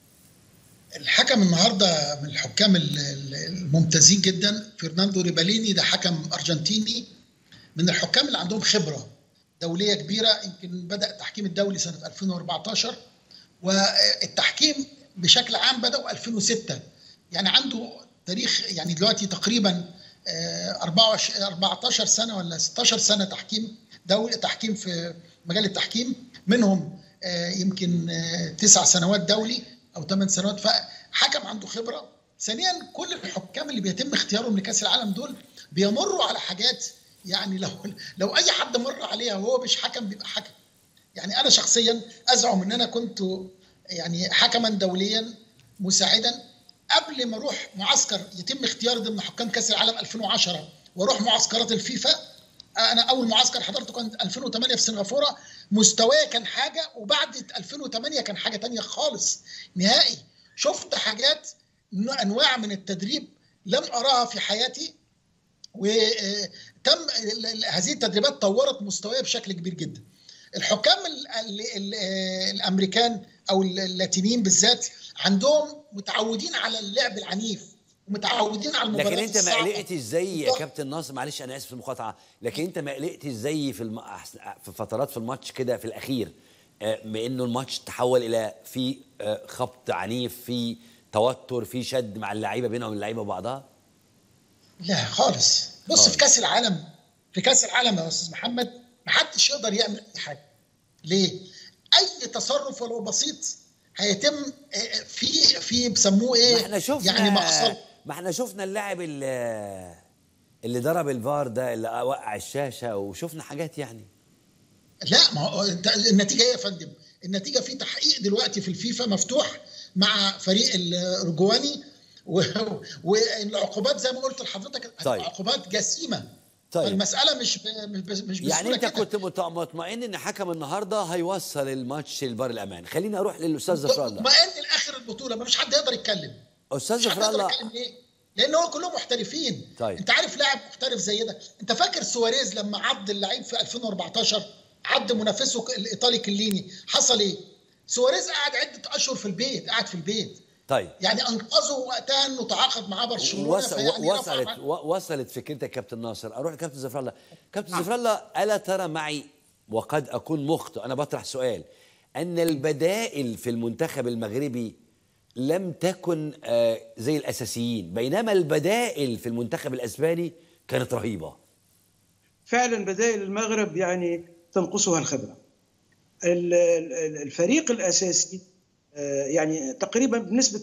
الحكم النهارده من الحكام ال- ال- الممتازين جدا فرناندو ريباليني ده حكم ارجنتيني من الحكام اللي عندهم خبره دوليه كبيره يمكن بدا التحكيم الدولي سنه 2014 والتحكيم بشكل عام بداوا 2006 يعني عنده تاريخ يعني دلوقتي تقريبا آه، 24 14 سنه ولا 16 سنه تحكيم دولي تحكيم في مجال التحكيم منهم آه، يمكن آه، تسع سنوات دولي او ثمان سنوات فحكم عنده خبره ثانيا كل الحكام اللي بيتم اختيارهم لكاس العالم دول بيمروا على حاجات يعني لو لو اي حد مر عليها وهو مش حكم بيبقى حكم يعني انا شخصيا ازعم ان انا كنت يعني حكما دوليا مساعدا قبل ما اروح معسكر يتم اختياري ضمن حكام كاس العالم 2010 واروح معسكرات الفيفا انا اول معسكر حضرته كان 2008 في سنغافوره مستواي كان حاجه وبعد 2008 كان حاجه تانية خالص نهائي شفت حاجات انواع من التدريب لم اراها في حياتي وتم هذه التدريبات طورت مستواي بشكل كبير جدا الحكام ال ال ال الامريكان او اللاتينيين بالذات عندهم متعودين على اللعب العنيف ومتعودين على المباريات لكن انت ما الصعبة. قلقتش زي يا كابتن ناصر معلش انا اسف في المقاطعه لكن انت ما قلقتش زي في الم... في فترات في الماتش كده في الاخير آه، بانه الماتش تحول الى في آه، خبط عنيف في توتر في شد مع اللعيبه بينهم اللعيبه وبعضها لا خالص بص خالص. في كاس العالم في كاس العالم يا استاذ محمد ما حدش يقدر يعمل اي حاجه ليه اي تصرف ولو بسيط هيتم آه، في في بيسموه ايه ما احنا شفنا يعني مقصد ما احنا شفنا اللاعب اللي, اللي ضرب الفار ده اللي وقع الشاشه وشفنا حاجات يعني لا ما هو انت النتيجه ايه يا فندم؟ النتيجه في تحقيق دلوقتي في الفيفا مفتوح مع فريق الارجواني و- والعقوبات زي ما قلت لحضرتك طيب. عقوبات جسيمه طيب. فالمساله مش ب- مش بس- مش يعني بسهولة انت كده. كنت مط- مطمئن ان حكم النهارده هيوصل الماتش لبار الامان خليني اروح للاستاذ ظفر الله مطمئن لاخر البطوله ما فيش حد يقدر يتكلم استاذ مش حد ظفر يقدر الله يتكلم ليه؟ لان هو كلهم محترفين طيب. انت عارف لاعب محترف زي ده انت فاكر سواريز لما عض اللعيب في 2014 عض منافسه الايطالي كليني حصل ايه؟ سواريز قعد عده اشهر في البيت قعد في البيت طيب يعني انقذه وقتها انه تعاقد معاه برشلونه وص... فيعني رفع وصلت عنه. و- وصلت فكرتك يا كابتن ناصر اروح لكابتن ظفر الله كابتن ظفر الله الا ترى معي وقد اكون مخطئ انا بطرح سؤال ان البدائل في المنتخب المغربي لم تكن آه، زي الاساسيين بينما البدائل في المنتخب الاسباني كانت رهيبه فعلا بدائل المغرب يعني تنقصها الخبره. ال- ال- الفريق الاساسي آه، يعني تقريبا بنسبه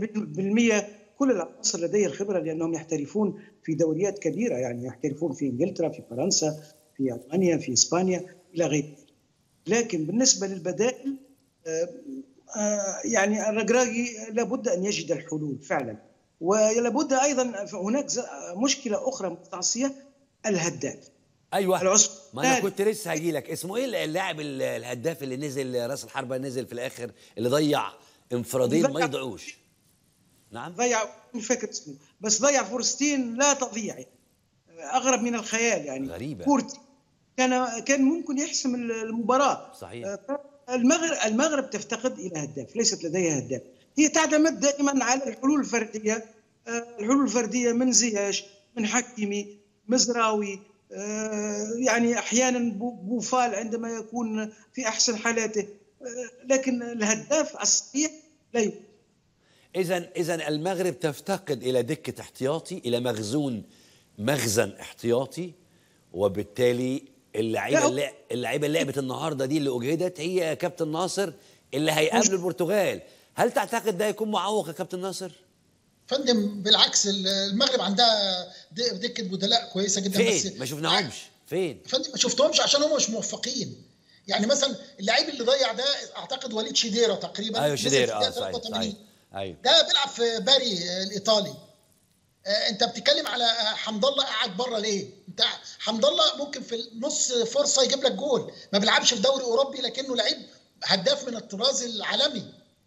80% كل العناصر لديه الخبره لانهم يحترفون في دوريات كبيره يعني يحترفون في انجلترا في فرنسا في المانيا في اسبانيا الى غيره. لكن بالنسبه للبدائل آه، آه، يعني الرجراجي لابد ان يجد الحلول فعلا ولابد ايضا هناك ز- مشكله اخرى متعصيه الهداف ايوه العصف ما انا ثالث. كنت لسه هجي لك اسمه ايه اللاعب ال- الهداف اللي نزل راس الحربه نزل في الاخر اللي ضيع انفرادين ما ضيع- يضيعوش نعم ضيع مش فاكر اسمه بس ضيع فرصتين لا تضيع يعني. اغرب من الخيال يعني غريبة. كورتي كان كان ممكن يحسم المباراه صحيح. آه، المغرب المغرب تفتقد الى هداف ليست لديها هداف هي تعتمد دائما على الحلول الفرديه آه، الحلول الفرديه من زياش من حكيمي مزراوي آه، يعني احيانا بو- بوفال عندما يكون في احسن حالاته آه، لكن الهداف الصحيح لا يوجد اذا اذا المغرب تفتقد الى دكه احتياطي الى مخزون مخزن احتياطي وبالتالي اللعيبه لا، هو- اللي اللعيبه اللي لعبت النهارده دي اللي اجهدت هي يا كابتن ناصر اللي هيقابلوا البرتغال هل تعتقد ده يكون معوق يا كابتن ناصر فندم بالعكس المغرب عندها د- دكه بدلاء كويسه جدا بس فين ما شفناهمش فين فندم ما شفتهمش عشان هم مش موفقين يعني مثلا اللعيب اللي ضيع ده اعتقد وليد شيديرا تقريبا ايوه نزل في شدير اه الدقيقة صحيح 83. صحيح ايوه ده بيلعب في باري آه، الايطالي آه، انت بتتكلم على آه، حمد الله قاعد بره ليه؟ انت حمد الله ممكن في نص فرصه يجيب لك جول ما بيلعبش في دوري اوروبي لكنه لعيب هداف من الطراز العالمي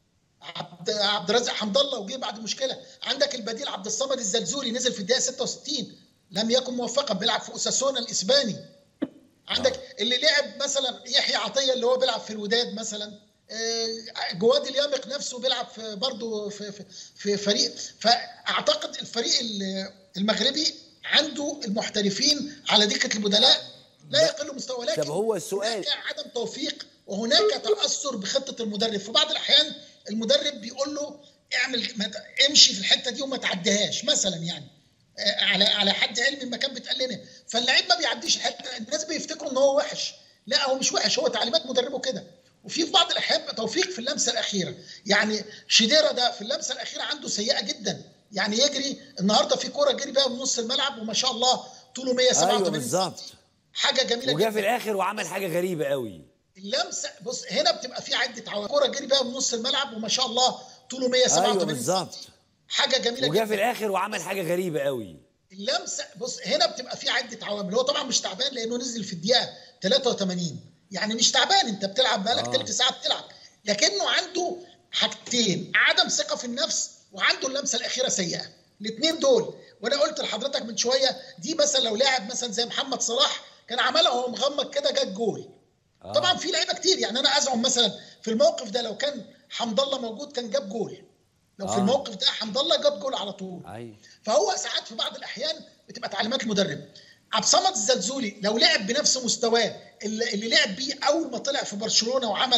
عبد عبد الرازق حمد الله وجه بعد مشكله عندك البديل عبد الصمد الزلزولي نزل في الدقيقه 66 لم يكن موفقا بيلعب في اوساسونا الاسباني عندك اللي لعب مثلا يحيى عطيه اللي هو بيلعب في الوداد مثلا آه، جواد اليامق نفسه بيلعب في برضه في, في, في فريق فاعتقد الفريق ال- المغربي عنده المحترفين على دكه البدلاء لا يقل مستوى ولكن طب هو السؤال- هناك عدم توفيق وهناك تاثر بخطه المدرب في بعض الاحيان المدرب بيقول له اعمل ما ت- امشي في الحته دي وما تعديهاش مثلا يعني آه، على على حد علمي ما كان بيتقال لنا فاللعيب ما بيعديش الحته الناس بيفتكروا ان هو وحش لا هو مش وحش هو تعليمات مدربه كده وفي في بعض الاحيان توفيق في اللمسه الاخيره يعني شيديرا ده في اللمسه الاخيره عنده سيئه جدا يعني يجري النهارده في كوره جري بيها من نص الملعب وما شاء الله طوله 187 ايوه بالظبط حاجه جميله وجا جدا في الاخر وعمل حاجه غريبه قوي اللمسه بص هنا بتبقى في عده عوامل كوره جري بيها من نص الملعب وما شاء الله طوله 187 ايوه بالظبط حاجه جميله وجا جدا في الاخر وعمل حاجه غريبه قوي اللمسه بص هنا بتبقى في عده عوامل هو طبعا مش تعبان لانه نزل في الدقيقه 83 يعني مش تعبان انت بتلعب بقالك آه. ثلث ساعه بتلعب لكنه عنده حاجتين عدم ثقه في النفس وعنده اللمسه الاخيره سيئه الاثنين دول وانا قلت لحضرتك من شويه دي مثلا لو لاعب مثلا زي محمد صلاح كان عملها وهو مغمض كده جت جول آه. طبعا في لعيبه كتير يعني انا ازعم مثلا في الموقف ده لو كان حمد الله موجود كان جاب جول لو في آه. الموقف ده حمد الله جاب جول على طول ايوه فهو ساعات في بعض الاحيان بتبقى تعليمات المدرب عبد الصمد الزلزولي لو لعب بنفس مستواه اللي, اللي لعب بيه اول ما طلع في برشلونه وعمل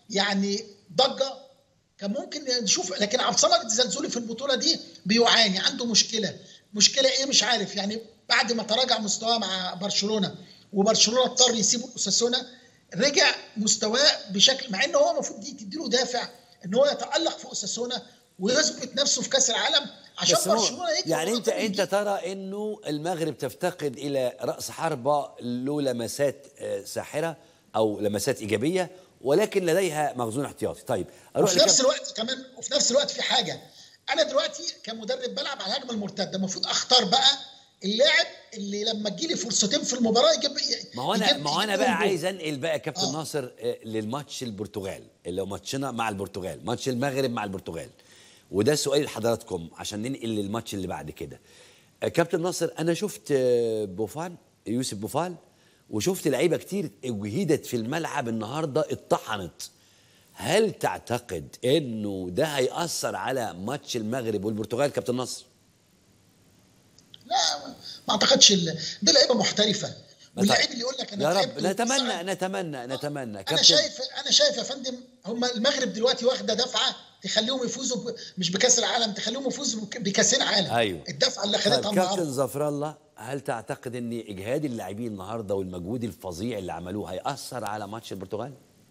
يعني ضجه كان ممكن نشوف لكن عبد الصمد الزلزولي في البطوله دي بيعاني عنده مشكله مشكله ايه مش عارف يعني بعد ما تراجع مستواه مع برشلونه وبرشلونه اضطر يسيب اوساسونا رجع مستواه بشكل مع ان هو المفروض دي تديله دافع ان هو يتالق في اوساسونا ويثبت نفسه في كاس العالم عشان بس هو- برشلونه يكسب يعني انت البطولة انت دي. ترى انه المغرب تفتقد الى راس حربه له لمسات آه، ساحره او لمسات ايجابيه ولكن لديها مخزون احتياطي طيب اروح وفي نفس لكاب- الوقت كمان وفي نفس الوقت في حاجه انا دلوقتي كمدرب بلعب على الهجمه المرتده المفروض اختار بقى اللاعب اللي لما تجيلي فرصتين في المباراه يجيب ما هو انا يجيب- ما هو انا يجيب بقى جول. عايز انقل بقى كابتن آه. ناصر آه، للماتش البرتغال اللي هو ماتشنا مع البرتغال ماتش المغرب مع البرتغال وده سؤال لحضراتكم عشان ننقل للماتش اللي بعد كده آه، كابتن ناصر انا شفت آه، بوفان يوسف بوفال وشفت لعيبه كتير اجهدت في الملعب النهارده اتطحنت هل تعتقد انه ده هيأثر على ماتش المغرب والبرتغال كابتن ناصر؟ لا ما اعتقدش ال- دي لعيبه محترفه واللعيب اللي يقول لك انا يا تعبت رب نتمنى وبساعد. نتمنى نتمنى انا شايف انا شايف يا فندم هم المغرب دلوقتي واخده دفعه تخليهم يفوزوا ب... مش بكاس العالم تخليهم يفوزوا بك- بكاسين عالم أيوة. الدفعه اللي طيب خدتها كابتن النهارده ظفر الله هل تعتقد ان اجهاد اللاعبين النهارده والمجهود الفظيع اللي عملوه هيأثر على ماتش البرتغال؟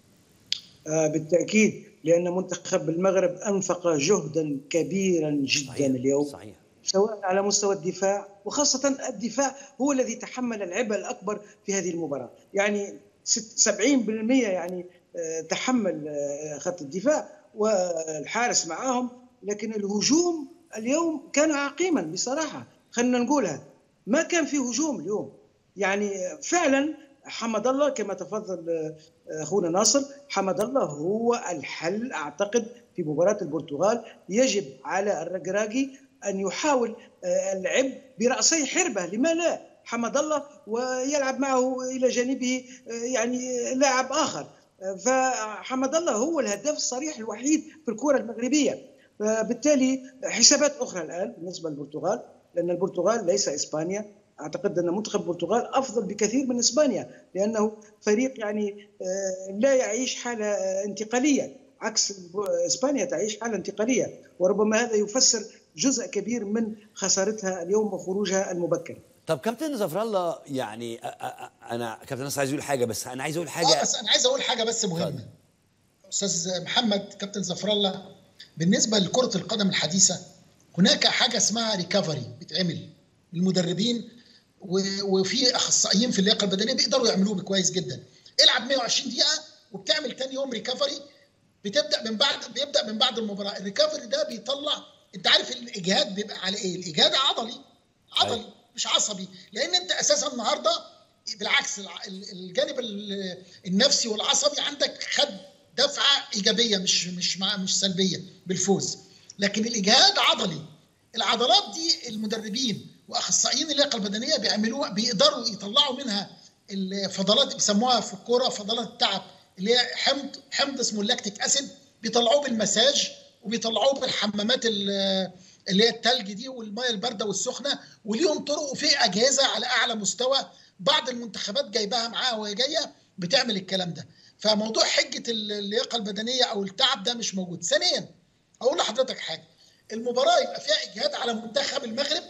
آه، بالتأكيد لأن منتخب المغرب أنفق جهدا كبيرا جدا صحيح اليوم صحيح سواء على مستوى الدفاع وخاصة الدفاع هو الذي تحمل العبء الأكبر في هذه المباراة يعني ست- 70% يعني آه، تحمل آه، خط الدفاع والحارس معاهم لكن الهجوم اليوم كان عقيما بصراحة خلينا نقولها ما كان في هجوم اليوم يعني فعلا حمد الله كما تفضل آه، اخونا ناصر حمد الله هو الحل اعتقد في مباراه البرتغال يجب على الركراكي ان يحاول آه، اللعب براسي حربه لما لا حمد الله ويلعب معه الى جانبه آه، يعني لاعب اخر آه، فحمد الله هو الهداف الصريح الوحيد في الكره المغربيه فبالتالي حسابات اخرى الان بالنسبه للبرتغال لان البرتغال ليس اسبانيا اعتقد ان منتخب البرتغال افضل بكثير من اسبانيا لانه فريق يعني آه، لا يعيش حاله آه، انتقاليه عكس الب- اسبانيا تعيش حاله انتقاليه وربما هذا يفسر جزء كبير من خسارتها اليوم وخروجها المبكر طب كابتن ظفر الله يعني أ- أ- أ- انا كابتن ناصر عايز يقول حاجه بس انا عايز اقول اه حاجه بس انا عايز اقول حاجه بس مهمه اتفضل. استاذ محمد كابتن زفر الله بالنسبه لكره القدم الحديثه هناك حاجه اسمها ريكفري بتعمل المدربين و- وفي اخصائيين في اللياقه البدنيه بيقدروا يعملوه كويس جدا العب 120 دقيقه وبتعمل تاني يوم ريكفري بتبدا من بعد بيبدا من بعد المباراه الريكفري ده بيطلع انت عارف الاجهاد بيبقى على ايه الاجهاد عضلي عضلي أيوة. مش عصبي لان انت اساسا النهارده بالعكس الع- ال- الجانب ال- النفسي والعصبي عندك خد دفعه ايجابيه مش مش مع مش سلبيه بالفوز لكن الاجهاد عضلي العضلات دي المدربين واخصائيين اللياقه البدنيه بيعملوها بيقدروا يطلعوا منها الفضلات بيسموها في الكوره فضلات التعب اللي هي حمض حمض اسمه اللاكتيك اسيد بيطلعوه بالمساج وبيطلعوه بالحمامات ال- اللي هي التلج دي والميه البارده والسخنه وليهم طرق وفي اجهزه على اعلى مستوى بعض المنتخبات جايباها معاها وهي جايه بتعمل الكلام ده فموضوع حجه اللياقه البدنيه او التعب ده مش موجود ثانيا اقول لحضرتك حاجه المباراه يبقى فيها اجهاد على منتخب المغرب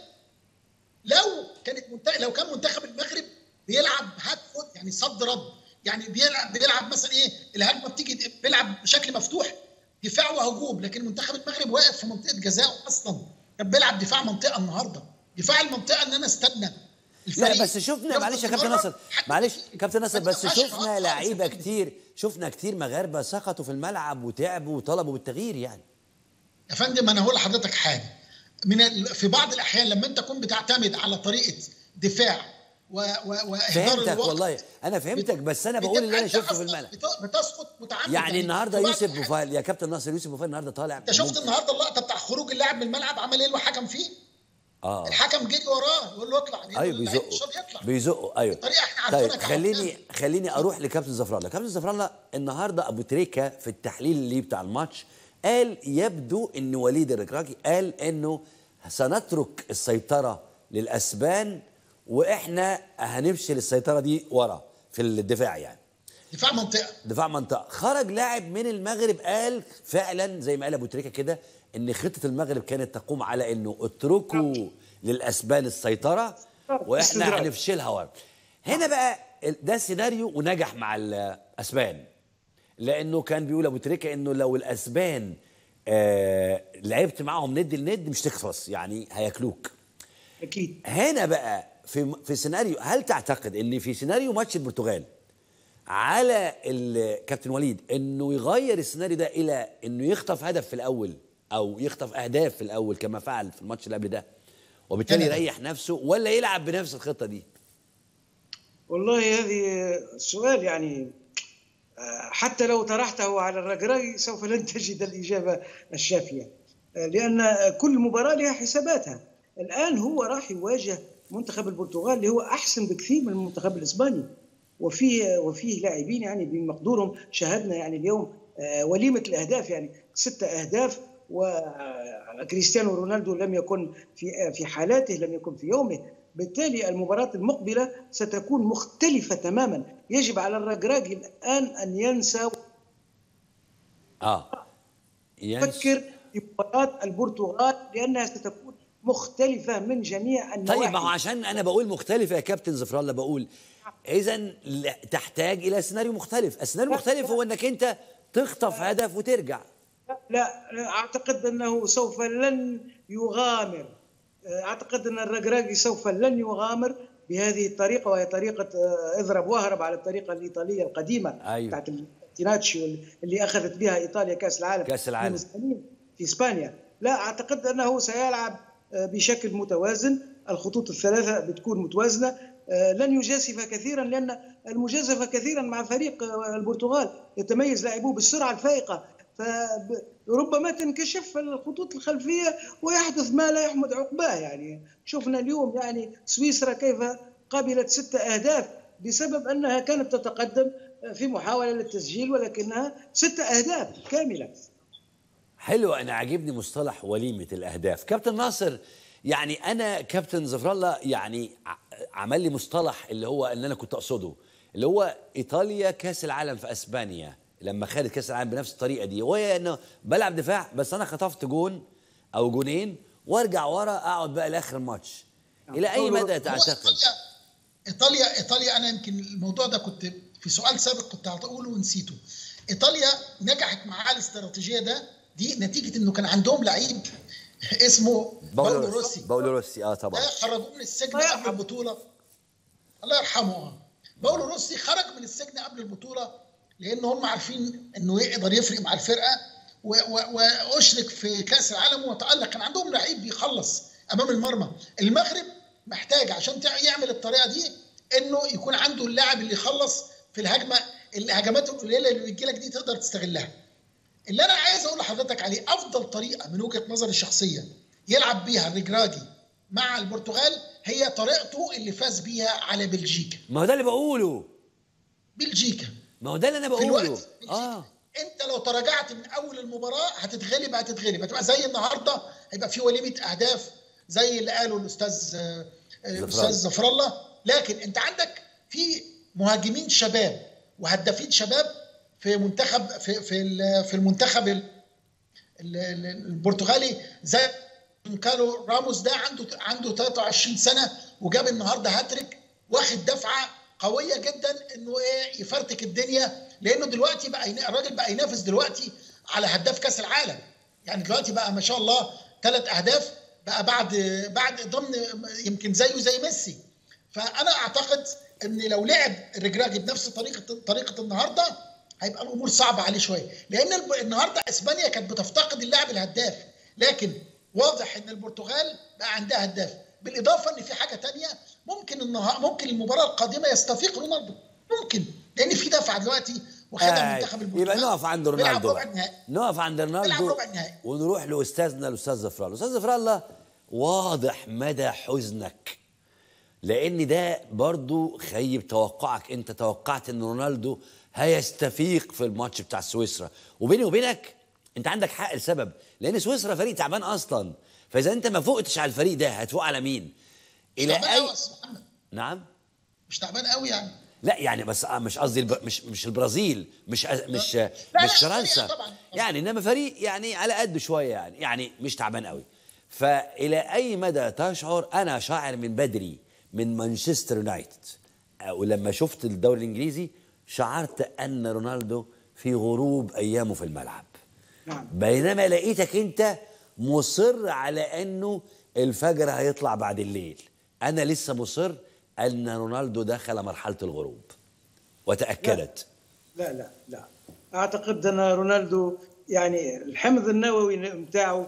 لو كانت منتخب لو كان منتخب المغرب بيلعب هات فوت يعني صد رد يعني بيلعب بيلعب مثلا ايه الهجمه بتيجي بيلعب بشكل مفتوح دفاع وهجوم لكن منتخب المغرب واقف في منطقه جزاء اصلا كان بيلعب دفاع منطقه النهارده دفاع المنطقه ان انا استنى لا بس شفنا معلش يا كابتن ناصر معلش كابتن ناصر بس شفنا لعيبه كتير شفنا كتير مغاربه سقطوا في الملعب وتعبوا وطلبوا بالتغيير يعني يا فندم انا هقول لحضرتك حاجه من ال... في بعض الاحيان لما انت تكون بتعتمد على طريقه دفاع و... و... واهدار فهمتك الوقت والله انا فهمتك بس انا بقول اللي انا بتبقى شفته في أنت الملعب بت- بتسقط متعمد يعني النهارده في بعض يوسف الأحيان. بوفال يا كابتن ناصر يوسف بوفال النهارده طالع انت شفت ممكن- النهارده اللقطه بتاع خروج اللاعب من الملعب عمل ايه الحكم فيه؟ اه الحكم جري وراه يقول له اطلع يعني ايوه اللعيب بيزقوا مش راضي يطلع بيزقوا ايوه بطريقة احنا عارفينها طيب كعرب خليني يعني. خليني اروح لكابتن زفر الله كابتن زفر الله النهارده ابو تريكه في التحليل اللي بتاع الماتش قال يبدو ان وليد الركراكي قال انه سنترك السيطره للاسبان واحنا هنمشي السيطره دي ورا في الدفاع يعني دفاع منطقه دفاع منطقه خرج لاعب من المغرب قال فعلا زي ما قال ابو تريكه كده ان خطه المغرب كانت تقوم على انه اتركوا للاسبان السيطره واحنا استدراج. هنفشلها ورا هنا بقى ده سيناريو ونجح مع الاسبان لانه كان بيقول ابو تريكه انه لو الاسبان آه لعبت معاهم ند لند مش تخلص يعني هياكلوك اكيد هنا بقى في في سيناريو هل تعتقد ان في سيناريو ماتش البرتغال على الكابتن وليد انه يغير السيناريو ده الى انه يخطف هدف في الاول او يخطف اهداف في الاول كما فعل في الماتش اللي قبل ده وبالتالي كندا. يريح نفسه ولا يلعب بنفس الخطه دي والله هذه سؤال يعني آه، حتى لو طرحته على الرقراقي سوف لن تجد الإجابة الشافية آه، لأن كل مباراة لها حساباتها الآن هو راح يواجه منتخب البرتغال اللي هو أحسن بكثير من المنتخب الإسباني وفيه وفيه لاعبين يعني بمقدورهم شاهدنا يعني اليوم آه، وليمة الأهداف يعني ستة أهداف وكريستيانو رونالدو لم يكن في في حالاته لم يكن في يومه بالتالي المباراة المقبلة ستكون مختلفة تماما يجب على الرقراقي الآن أن ينسى اه ينس- ويفكر في مباراة البرتغال لأنها ستكون مختلفة من جميع النواحي طيب ما هو عشان انا بقول مختلفة يا كابتن زفر الله بقول اذا تحتاج الى سيناريو مختلف السيناريو المختلف هو انك انت تخطف هدف وترجع لا اعتقد انه سوف لن يغامر اعتقد ان الرقراقي سوف لن يغامر بهذه الطريقه وهي طريقه آه، اضرب واهرب على الطريقه الايطاليه القديمه أيوة. بتاعت تيناتشي اللي اخذت بها ايطاليا كاس العالم كأس العالم. من سنين في اسبانيا لا اعتقد انه سيلعب آه، بشكل متوازن الخطوط الثلاثه بتكون متوازنه آه، لن يجازف كثيرا لان المجازفه كثيرا مع فريق آه، البرتغال يتميز لاعبوه بالسرعه الفائقه فربما تنكشف الخطوط الخلفيه ويحدث ما لا يحمد عقباه يعني شفنا اليوم يعني سويسرا كيف قبلت ستة اهداف بسبب انها كانت تتقدم في محاوله للتسجيل ولكنها ستة اهداف كامله حلو انا عاجبني مصطلح وليمه الاهداف كابتن ناصر يعني انا كابتن زفر الله يعني ع- عمل لي مصطلح اللي هو اللي انا كنت اقصده اللي هو ايطاليا كاس العالم في اسبانيا لما خدت كاس العالم بنفس الطريقه دي وهي انه بلعب دفاع بس انا خطفت جون او جونين وارجع ورا اقعد بقى لاخر الماتش الى اي مدى هو تعتقد ايطاليا ايطاليا ايطاليا انا يمكن الموضوع ده كنت في سؤال سابق كنت هقوله ونسيته ايطاليا نجحت معاه الاستراتيجيه ده دي نتيجه انه كان عندهم لعيب اسمه باولو روسي باولو روسي اه طبعا ده خرجوه من السجن الله قبل يرحمه. البطوله الله يرحمه آه. باولو روسي خرج من السجن قبل البطوله لان هم عارفين انه يقدر يفرق مع الفرقه و- و- واشرك في كاس العالم وتالق كان عندهم لعيب بيخلص امام المرمى المغرب محتاج عشان تع- يعمل الطريقه دي انه يكون عنده اللاعب اللي يخلص في الهجمه الهجمات القليله اللي بتجيلك دي تقدر تستغلها اللي انا عايز اقول لحضرتك عليه افضل طريقه من وجهه نظري الشخصيه يلعب بيها الرجراجي مع البرتغال هي طريقته اللي فاز بيها على بلجيكا ما هو ده اللي بقوله بلجيكا ما هو ده اللي انا في بقوله الوقت اه انت لو تراجعت من اول المباراه هتتغلب هتتغلب هتبقى زي النهارده هيبقى في وليمه اهداف زي اللي قاله الاستاذ آه، آه، زفر الاستاذ الله. زفر الله لكن انت عندك في مهاجمين شباب وهدافين شباب في منتخب في في ال- في المنتخب ال- ال- ال- البرتغالي زي كانوا راموس ده عنده عنده 23 سنه وجاب النهارده هاتريك واخد دفعه قويه جدا انه ايه يفرتك الدنيا لانه دلوقتي بقى ينا- الراجل بقى ينافس دلوقتي على هداف كاس العالم يعني دلوقتي بقى ما شاء الله ثلاث اهداف بقى بعد بعد ضمن يمكن زيه زي ميسي فانا اعتقد ان لو لعب الرجراجي بنفس طريقه طريقه النهارده هيبقى الامور صعبه عليه شويه لان الب- النهارده اسبانيا كانت بتفتقد اللاعب الهداف لكن واضح ان البرتغال بقى عندها هداف بالاضافه ان في حاجه تانية ممكن النهار ممكن المباراه القادمه يستفيق رونالدو ممكن لان في دفعه دلوقتي واخدها آه منتخب البرتغال يبقى نقف عند بيلعب رونالدو ربع بقى. النهائي نقف عند بيلعب رونالدو ربع النهائي. ونروح لاستاذنا الاستاذ زفر الله الاستاذ زفر الله واضح مدى حزنك لان ده برضو خيب توقعك انت توقعت ان رونالدو هيستفيق في الماتش بتاع سويسرا وبيني وبينك انت عندك حق لسبب لان سويسرا فريق تعبان اصلا فاذا انت ما فوقتش على الفريق ده هتفوق على مين الى تعبان اي قوي يا أستاذ محمد نعم مش تعبان قوي يعني لا يعني بس آه مش قصدي الب... مش مش البرازيل مش أ- مش لا، مش فريق فرنسا طبعاً. يعني انما فريق يعني على قد شويه يعني يعني مش تعبان قوي فالى اي مدى تشعر انا شاعر من بدري من مانشستر يونايتد آه، ولما شفت الدوري الانجليزي شعرت ان رونالدو في غروب ايامه في الملعب نعم. بينما لقيتك انت مصر على انه الفجر هيطلع بعد الليل انا لسه مصر ان رونالدو دخل مرحله الغروب وتاكدت لا لا لا اعتقد ان رونالدو يعني الحمض النووي نتاعو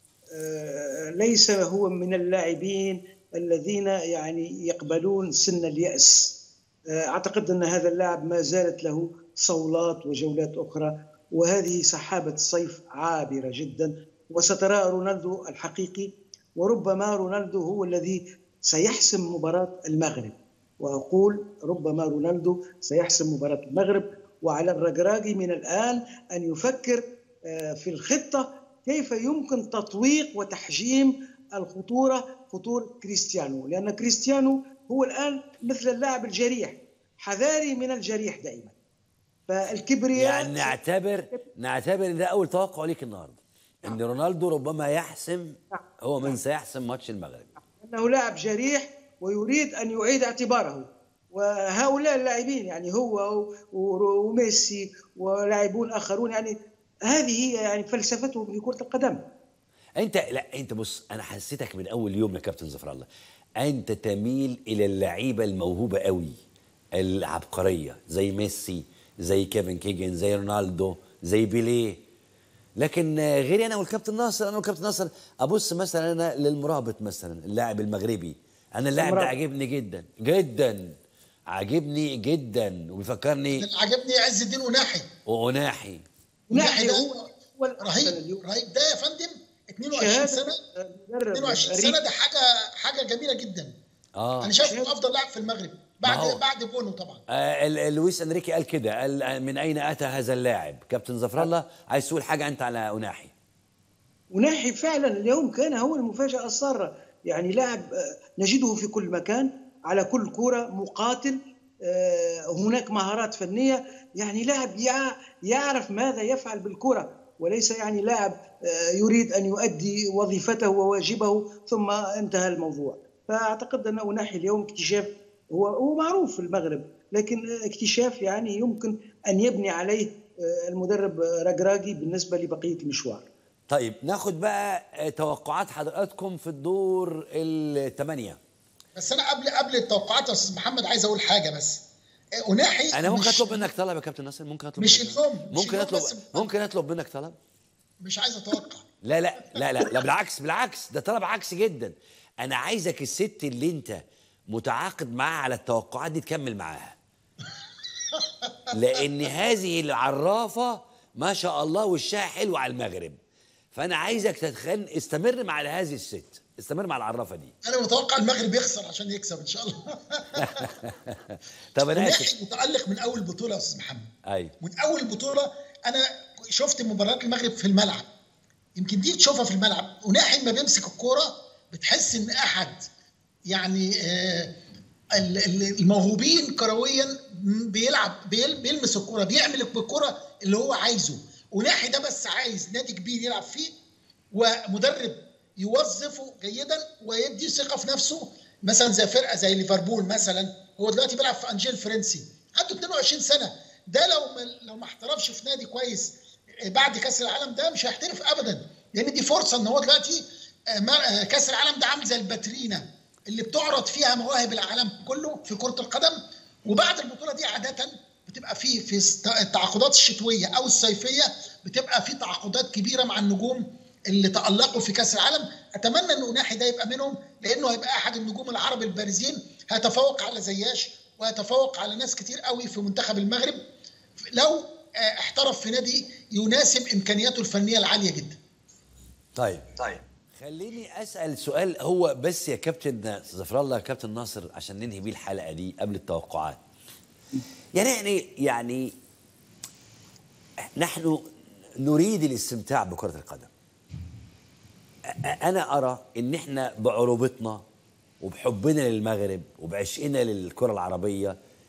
آه، ليس هو من اللاعبين الذين يعني يقبلون سن اليأس آه، اعتقد ان هذا اللاعب ما زالت له صولات وجولات اخرى وهذه سحابه الصيف عابره جدا وسترى رونالدو الحقيقي وربما رونالدو هو الذي سيحسم مباراه المغرب واقول ربما رونالدو سيحسم مباراه المغرب وعلى الرجراجي من الان ان يفكر آه، في الخطه كيف يمكن تطويق وتحجيم الخطوره خطوره كريستيانو لان كريستيانو هو الان مثل اللاعب الجريح حذاري من الجريح دائما فالكبرياء يعني نعتبر نعتبر ان ده اول توقع ليك النهارده ان رونالدو ربما يحسم هو من سيحسم ماتش المغرب انه لاعب جريح ويريد ان يعيد اعتباره وهؤلاء اللاعبين يعني هو و- وميسي ولاعبون اخرون يعني هذه هي يعني فلسفتهم في كره القدم انت لا انت بص انا حسيتك من اول يوم يا كابتن ظفر الله انت تميل الى اللعيبه الموهوبه قوي العبقريه زي ميسي زي كيفن كيجن زي رونالدو زي بيليه لكن آه، غيري انا والكابتن ناصر انا والكابتن ناصر ابص مثلا انا للمرابط مثلا اللاعب المغربي انا اللاعب ده المرابط. عاجبني جدا جدا عاجبني جدا وبيفكرني اللي عجبني عز الدين وناحي واناحي ناحي ده هو هو الأحسن رهيب اليوم. رهيب ده يا فندم 22 شهادة سنه مدرب 22 غريب. سنه ده حاجه حاجه جميله جدا اه انا شايف شهادة. انه افضل لاعب في المغرب ما هو. بعد بعد بونو طبعا آه، ال- ال- لويس انريكي قال كده قال آه، من اين اتى هذا اللاعب كابتن ظفر الله عايز تقول حاجه انت على اناحي وناحي فعلا اليوم كان هو المفاجأة السارة يعني لاعب آه، نجده في كل مكان على كل كرة مقاتل آه، هناك مهارات فنية يعني لاعب يع- يعرف ماذا يفعل بالكرة وليس يعني لاعب آه، يريد أن يؤدي وظيفته وواجبه ثم انتهى الموضوع فأعتقد أن ناحي اليوم اكتشاف هو هو معروف في المغرب لكن آه، اكتشاف يعني يمكن أن يبني عليه آه، المدرب آه، رجراجي بالنسبة لبقية المشوار طيب ناخد بقى آه، توقعات حضراتكم في الدور الثمانيه بس انا قبل قبل التوقعات يا استاذ محمد عايز اقول حاجه بس آه، اناحي انا ممكن مش- اطلب منك طلب يا كابتن ناصر ممكن اطلب مش منك اليوم، طلب؟ مش ممكن اليوم اطلب بس. ممكن اطلب منك طلب مش عايز اتوقع لا لا لا لا لا بالعكس بالعكس ده طلب عكسي جدا انا عايزك الست اللي انت متعاقد معاها على التوقعات دي تكمل معاها لان هذه العرافه ما شاء الله وشها حلو على المغرب فانا عايزك تتخن استمر مع هذه الست استمر مع العرافه دي انا متوقع المغرب يخسر عشان يكسب ان شاء الله طب انا اسف اناحي متالق من اول بطوله يا استاذ محمد ايوه من اول بطوله انا شفت مباريات المغرب في الملعب يمكن دي تشوفها في الملعب وناحي ما بيمسك الكوره بتحس ان احد يعني آه، ال- ال- الموهوبين كرويا بيلعب بيل- بيلمس الكوره بيعمل بالكوره اللي هو عايزه وناحي ده بس عايز نادي كبير يلعب فيه ومدرب يوظفه جيدا ويدي ثقه في نفسه مثلا زي فرقه زي ليفربول مثلا هو دلوقتي بيلعب في انجيل فرنسي عنده 22 سنه ده لو ما لو ما احترفش في نادي كويس بعد كاس العالم ده مش هيحترف ابدا لان دي فرصه ان هو دلوقتي آه، ما- آه، كاس العالم ده عامل زي الباترينا اللي بتعرض فيها مواهب العالم كله في كره القدم وبعد البطوله دي عاده بتبقى في في است- التعاقدات الشتويه او الصيفيه بتبقى في تعاقدات كبيره مع النجوم اللي تألقوا في كأس العالم أتمنى أن أناحي ده يبقى منهم لأنه هيبقى أحد النجوم العرب البارزين هيتفوق على زياش ويتفوق على ناس كتير قوي في منتخب المغرب لو آه، احترف في نادي يناسب إمكانياته الفنية العالية جدا طيب طيب خليني اسال سؤال هو بس يا كابتن ظفر الله يا كابتن ناصر عشان ننهي بيه الحلقه دي قبل التوقعات يعني يعني يعني نحن نريد الاستمتاع بكره القدم أ- انا ارى ان احنا بعروبتنا وبحبنا للمغرب وبعشقنا للكره العربيه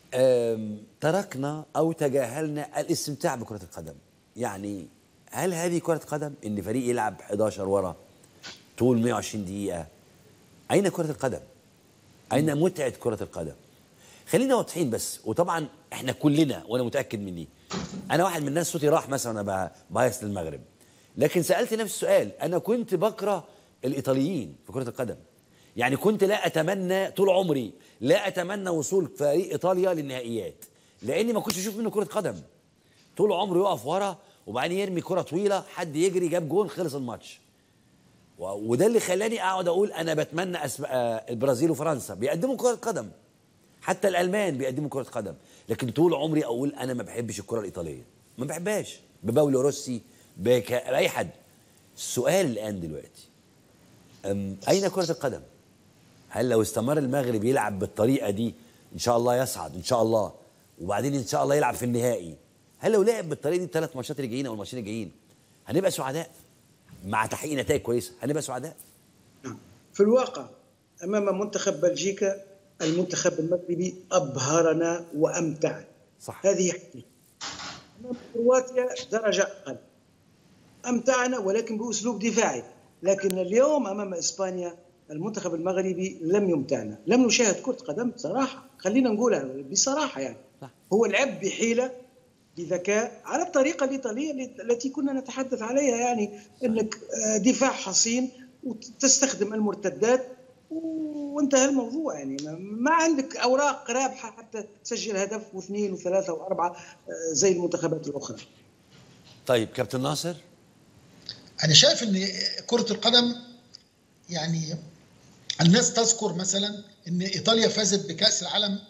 أم، تركنا او تجاهلنا الاستمتاع بكره القدم يعني هل هذه كره قدم ان فريق يلعب 11 ورا طول 120 دقيقه اين كره القدم اين متعه كره القدم خلينا واضحين بس وطبعا احنا كلنا وانا متاكد مني انا واحد من الناس صوتي راح مثلا انا بايس للمغرب لكن سالت نفس السؤال انا كنت بكره الايطاليين في كره القدم يعني كنت لا اتمنى طول عمري لا اتمنى وصول فريق ايطاليا للنهائيات لاني ما كنتش اشوف منه كره قدم طول عمره يقف ورا وبعدين يرمي كره طويله حد يجري جاب جون خلص الماتش و- وده اللي خلاني اقعد اقول انا بتمنى أسب... آه، البرازيل وفرنسا بيقدموا كره قدم حتى الالمان بيقدموا كره قدم لكن طول عمري اقول انا ما بحبش الكره الايطاليه ما بحبهاش بباولو روسي بك... باي حد السؤال الان دلوقتي أم اين كره القدم هل لو استمر المغرب يلعب بالطريقه دي ان شاء الله يصعد ان شاء الله وبعدين ان شاء الله يلعب في النهائي هل لو لعب بالطريقه دي الثلاث ماتشات اللي جايين او الماتشين اللي جايين هنبقى سعداء مع تحقيق نتائج كويسه هنبقى سعداء في الواقع امام منتخب بلجيكا المنتخب المغربي ابهرنا وامتعنا صح هذه حقيقه امام كرواتيا درجه اقل امتعنا ولكن باسلوب دفاعي لكن اليوم امام اسبانيا المنتخب المغربي لم يمتعنا لم نشاهد كره قدم صراحه خلينا نقولها بصراحه يعني صح. هو لعب بحيله بذكاء على الطريقه الايطاليه التي كنا نتحدث عليها يعني انك آه، دفاع حصين وتستخدم المرتدات وانتهى الموضوع يعني ما- ما عندك اوراق رابحه حتى تسجل هدف واثنين وثلاثه واربعه آه، زي المنتخبات الاخرى. طيب كابتن ناصر انا شايف ان كره القدم يعني الناس تذكر مثلا ان ايطاليا فازت بكاس العالم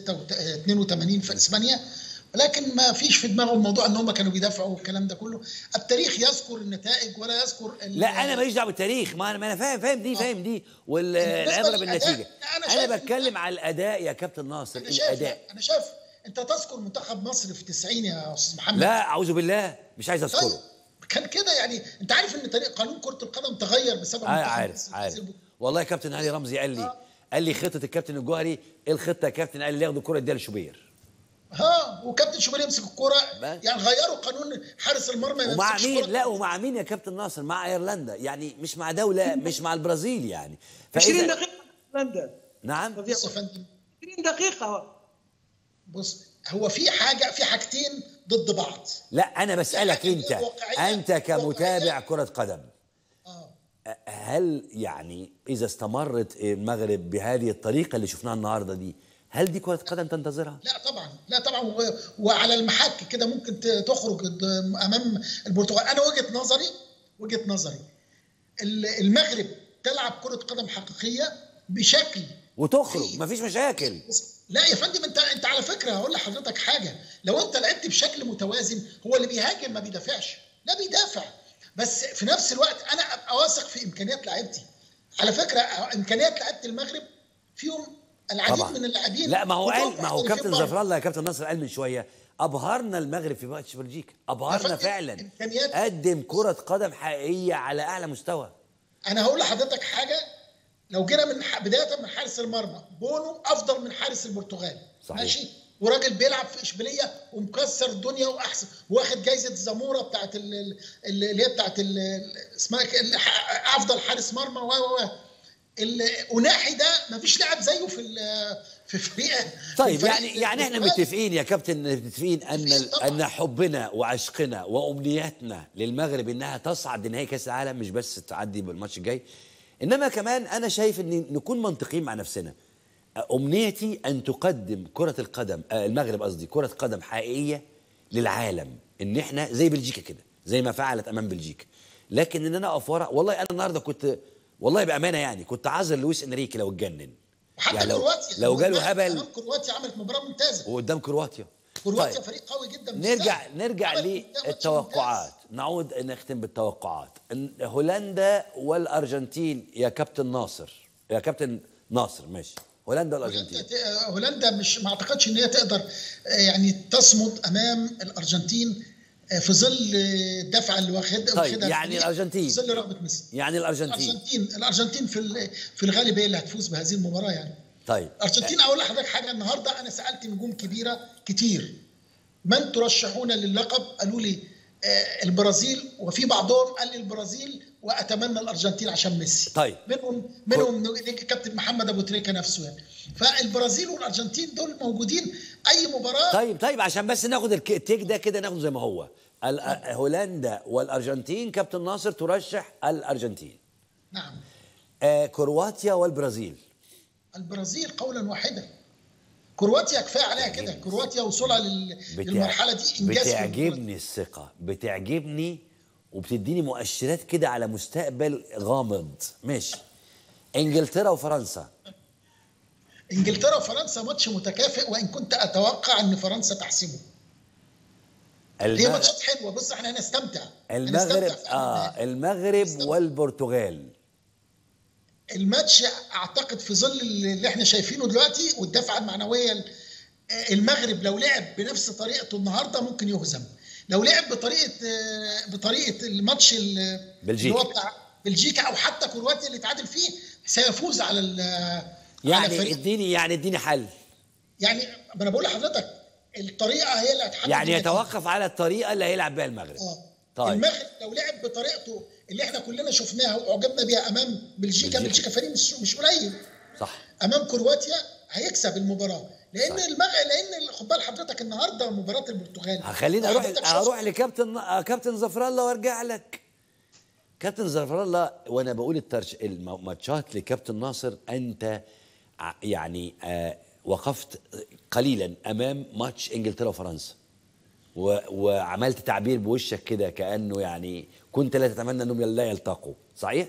82 في اسبانيا ولكن ما فيش في دماغهم موضوع ان هم كانوا بيدافعوا والكلام ده كله التاريخ يذكر النتائج ولا يذكر ال- لا انا ماليش دعوه بالتاريخ ما انا ما انا فاهم فاهم دي فاهم دي والعبره بالنسبة بالنتيجه للأداء، أنا شايف انا إن- بتكلم على الاداء يا كابتن ناصر انا شايف الاداء انا شايف انت تذكر منتخب مصر في 90 يا استاذ محمد لا اعوذ بالله مش عايز طيب اذكره كان كده يعني انت عارف ان طريق قانون كره القدم تغير بسبب آه منتخب عارف مصر. عارف والله يا كابتن علي رمزي قال لي قال لي خطه الكابتن الجوهري ايه الخطه يا كابتن قال لي ياخدوا الكره يديها لشوبير ها وكابتن شوبير يمسك الكوره بس. يعني غيروا قانون حارس المرمى ما ومع يمسكش مين كرة. لا ومع مين يا كابتن ناصر مع ايرلندا يعني مش مع دوله مش مع البرازيل يعني 20 فإذا دقيقه هولندا نعم بص يا فندم 20 دقيقه بص هو في حاجه في حاجتين ضد بعض لا انا بسالك يعني انت واقعية- انت كمتابع واقعية. كره قدم اه هل يعني اذا استمرت المغرب بهذه الطريقه اللي شفناها النهارده دي هل دي كره قدم تنتظرها لا طبعا لا طبعا و- وعلى المحك كده ممكن ت- تخرج ضد- امام البرتغال انا وجهه نظري وجهه نظري ال- المغرب تلعب كره قدم حقيقيه بشكل وتخرج مفيش مشاكل لا يا فندم انت انت على فكره هقول لحضرتك حاجه لو انت لعبت بشكل متوازن هو اللي بيهاجم ما بيدافعش لا بيدافع بس في نفس الوقت انا ابقى واثق في امكانيات لعيبتي على فكره امكانيات لعيبه المغرب فيهم العديد طبعا من اللاعبين لا ما هو وفيهم قال ما هو محترفين كابتن برضه. زفر الله يا كابتن ناصر قال من شويه ابهرنا المغرب في ماتش بلجيكا ابهرنا فندم، فعلا إمكانيات- قدم كره قدم حقيقيه على اعلى مستوى انا هقول لحضرتك حاجه لو جينا من ح- بدايه من حارس المرمى بونو افضل من حارس البرتغال صحيح. ماشي وراجل بيلعب في اشبيليه ومكسر الدنيا واحسن واخد جايزه زامورا بتاعت ال- ال- ال- اللي هي بتاعت ال- ال- اسمها ك- ال- ح- افضل حارس مرمى و و و الأناحي ده مفيش لاعب زيه في ال- في فريق في طيب فريق يعني يعني احنا البرتغال. متفقين يا كابتن متفقين ان متفقين طبعاً. ان حبنا وعشقنا وامنياتنا للمغرب انها تصعد لنهائي كاس العالم مش بس تعدي بالماتش الجاي انما كمان انا شايف ان نكون منطقيين مع نفسنا امنيتي ان تقدم كره القدم آه، المغرب قصدي كره قدم حقيقيه للعالم ان احنا زي بلجيكا كده زي ما فعلت امام بلجيكا لكن ان انا اقف ورا والله انا النهارده كنت والله بامانه يعني كنت عاذر لويس انريكي لو اتجنن وحتى يعني لو- كرواتيا لو جاله أمام هبل كرواتيا عملت مباراه ممتازه وقدام كرواتيا كرواتيا طيب. فريق قوي جدا مش نرجع سهل. نرجع عملت ماتش للتوقعات نعود نختم بالتوقعات إن هولندا والارجنتين يا كابتن ناصر يا كابتن ناصر ماشي هولندا والارجنتين هولندا هولندا مش ما اعتقدش ان هي تقدر آه، يعني تصمد امام الارجنتين آه، في ظل آه، الدفعه اللي واخد طيب، واخدها يعني الفريق، الأرجنتين. في ظل رغبه ميسي يعني الارجنتين الارجنتين الارجنتين في ال- في الغالب هي اللي هتفوز بهذه المباراه يعني طيب الارجنتين اقول لحضرتك حاجه النهارده انا سالت نجوم كبيره كتير من ترشحون للقب قالوا لي آه، البرازيل وفي بعضهم قال لي البرازيل واتمنى الارجنتين عشان ميسي طيب. منهم منهم كابتن محمد ابو تريكه نفسه يعني فالبرازيل والارجنتين دول موجودين اي مباراه طيب طيب عشان بس ناخد الك- التيك ده كده ناخده زي ما هو ال- هولندا والارجنتين كابتن ناصر ترشح الارجنتين نعم آه كرواتيا والبرازيل البرازيل قولا واحدا كرواتيا كفايه عليها كده كرواتيا وصولها لل- بتع- للمرحله دي انجاز في البطولة. بتعجبني الثقة بتعجبني وبتديني مؤشرات كده على مستقبل غامض ماشي انجلترا وفرنسا انجلترا وفرنسا ماتش متكافئ وان كنت اتوقع ان فرنسا تحسمه هي المغ... ماتشات حلوه بص احنا هنستمتع المغرب هنستمتع في اه النهاية. المغرب هنستمتع. والبرتغال الماتش اعتقد في ظل اللي احنا شايفينه دلوقتي والدفعه المعنويه ال- المغرب لو لعب بنفس طريقته النهارده ممكن يهزم لو لعب بطريقه بطريقه الماتش ال- بلجيكا. اللي هو بتاع بلجيكا او حتى كرواتيا اللي اتعادل فيه سيفوز على ال- على يعني فريق اديني يعني اديني حل يعني ما انا بقول لحضرتك الطريقه هي اللي هتحدد يعني النتيجة. يتوقف على الطريقة اللي هيلعب بيها المغرب اه طيب. المغرب لو لعب بطريقته اللي احنا كلنا شفناها واعجبنا بيها امام بلجيكا بلجيكا. بلجيكا فريق مش مش قليل صح امام كرواتيا هيكسب المباراه لان صح. المغ... لان خد بال حضرتك النهارده مباراه البرتغال خليني اروح حضرتك شفت- اروح لكابتن آه، كابتن زفر الله وارجع لك كابتن زفر الله وانا بقول الترش الماتشات لكابتن ناصر انت ع- يعني آه وقفت قليلا امام ماتش انجلترا وفرنسا و وعملت تعبير بوشك كده كانه يعني كنت لا تتمنى انهم لا يلتقوا صحيح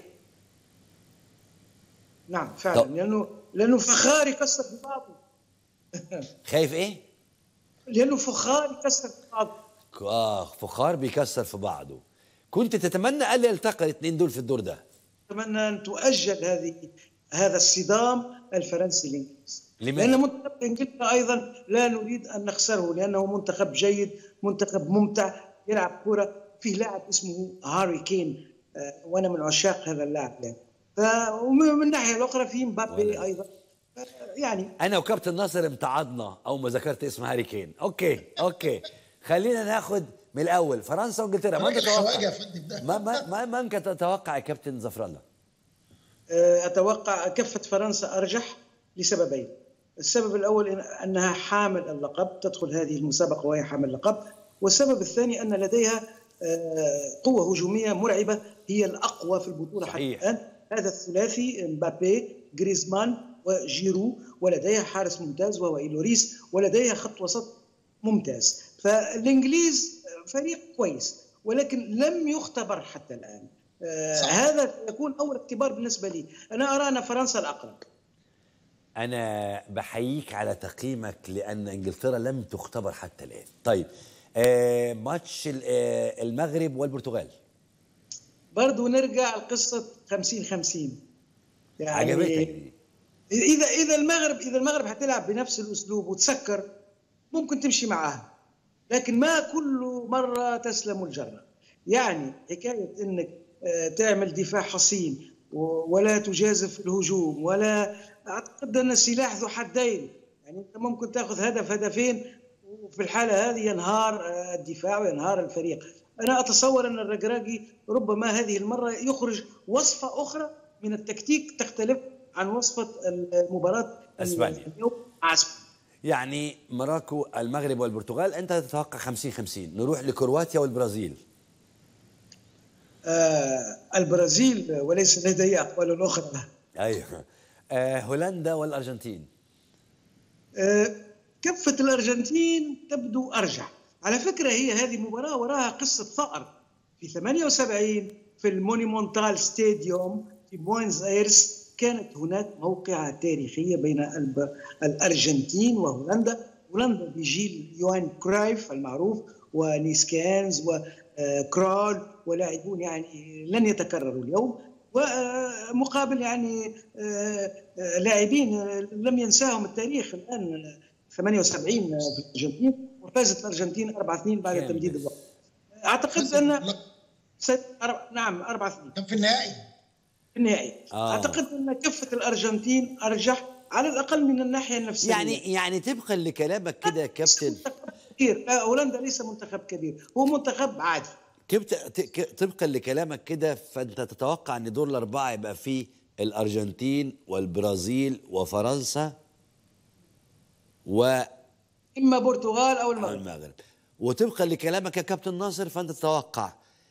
نعم فعلا طب. لانه لانه فخار يكسر في بعضه خايف ايه لانه فخار يكسر في بعضه اه فخار بيكسر في بعضه كنت تتمنى الا يلتقى الاثنين دول في الدور ده اتمنى ان تؤجل هذه هذا الصدام الفرنسي الانجليزي لماذا؟ لان منتخب انجلترا ايضا لا نريد ان نخسره لانه منتخب جيد منتخب ممتع يلعب كره فيه لاعب اسمه هاري كين آه، وانا من عشاق هذا اللاعب يعني ف- ومن الناحيه الاخرى في مبابي وأنا- ايضا آه، يعني انا وكابتن ناصر امتعضنا اول ما ذكرت اسم هاري كين اوكي اوكي خلينا ناخد من الاول فرنسا وانجلترا ما انت راجل خواجه يا تتوقع فندم ده ما ما ما, ما انت تتوقع يا كابتن زفر الله آه، اتوقع كفه فرنسا ارجح لسببين السبب الاول إن- انها حامل اللقب تدخل هذه المسابقه وهي حامل اللقب والسبب الثاني ان لديها آه، قوه هجوميه مرعبه هي الاقوى في البطوله حتى صحيح. الان هذا الثلاثي مبابي جريزمان وجيرو ولديها حارس ممتاز وهو إيلوريس ولديها خط وسط ممتاز فالانجليز فريق كويس ولكن لم يختبر حتى الان آه، صح. هذا يكون اول اختبار بالنسبه لي انا ارى ان فرنسا الاقرب انا بحييك على تقييمك لان انجلترا لم تختبر حتى الان طيب آه ماتش ال- آه المغرب والبرتغال برضو نرجع لقصه 50 50 يعني عجبتني اذا اذا المغرب اذا المغرب حتلعب بنفس الاسلوب وتسكر ممكن تمشي معاها لكن ما كل مره تسلم الجره يعني حكايه انك آه، تعمل دفاع حصين و- ولا تجازف الهجوم ولا اعتقد ان السلاح ذو حدين يعني انت ممكن تاخذ هدف هدفين وفي الحاله هذه ينهار آه، الدفاع وينهار الفريق انا اتصور ان الركراكي ربما هذه المره يخرج وصفه اخرى من التكتيك تختلف عن وصفه المباراه أسبانيا. اليوم مع اسبانيا يعني مراكو المغرب والبرتغال انت تتوقع 50 50 نروح لكرواتيا والبرازيل آه البرازيل وليس لدي اقوال اخرى ايوه آه هولندا والارجنتين آه كفه الارجنتين تبدو ارجح على فكره هي هذه مباراه وراها قصه ثأر في 78 في المونيمونتال ستاديوم في بوينز ايرس كانت هناك موقعة تاريخية بين الب- الأرجنتين وهولندا هولندا بجيل يوان كرايف المعروف ونيسكانز وكرول ولاعبون يعني لن يتكرروا اليوم ومقابل يعني آه، آه، لاعبين آه، لم ينساهم التاريخ الآن 78 في الأرجنتين وفازت الأرجنتين 4-2 بعد كامل. تمديد الوقت أعتقد أن ست أربع نعم 4-2 كان في النهائي في النهائي آه. اعتقد ان كفه الارجنتين ارجح على الاقل من الناحيه النفسيه يعني يعني طبقا لكلامك كده يا كابتن منتخب كبير لا هولندا ليس منتخب كبير هو منتخب عادي كبت... ت- ك- طبقا لكلامك كده فانت تتوقع ان دور الاربعه يبقى فيه الارجنتين والبرازيل وفرنسا والمغرب اما برتغال او المغرب وطبقا لكلامك يا كابتن ناصر فانت تتوقع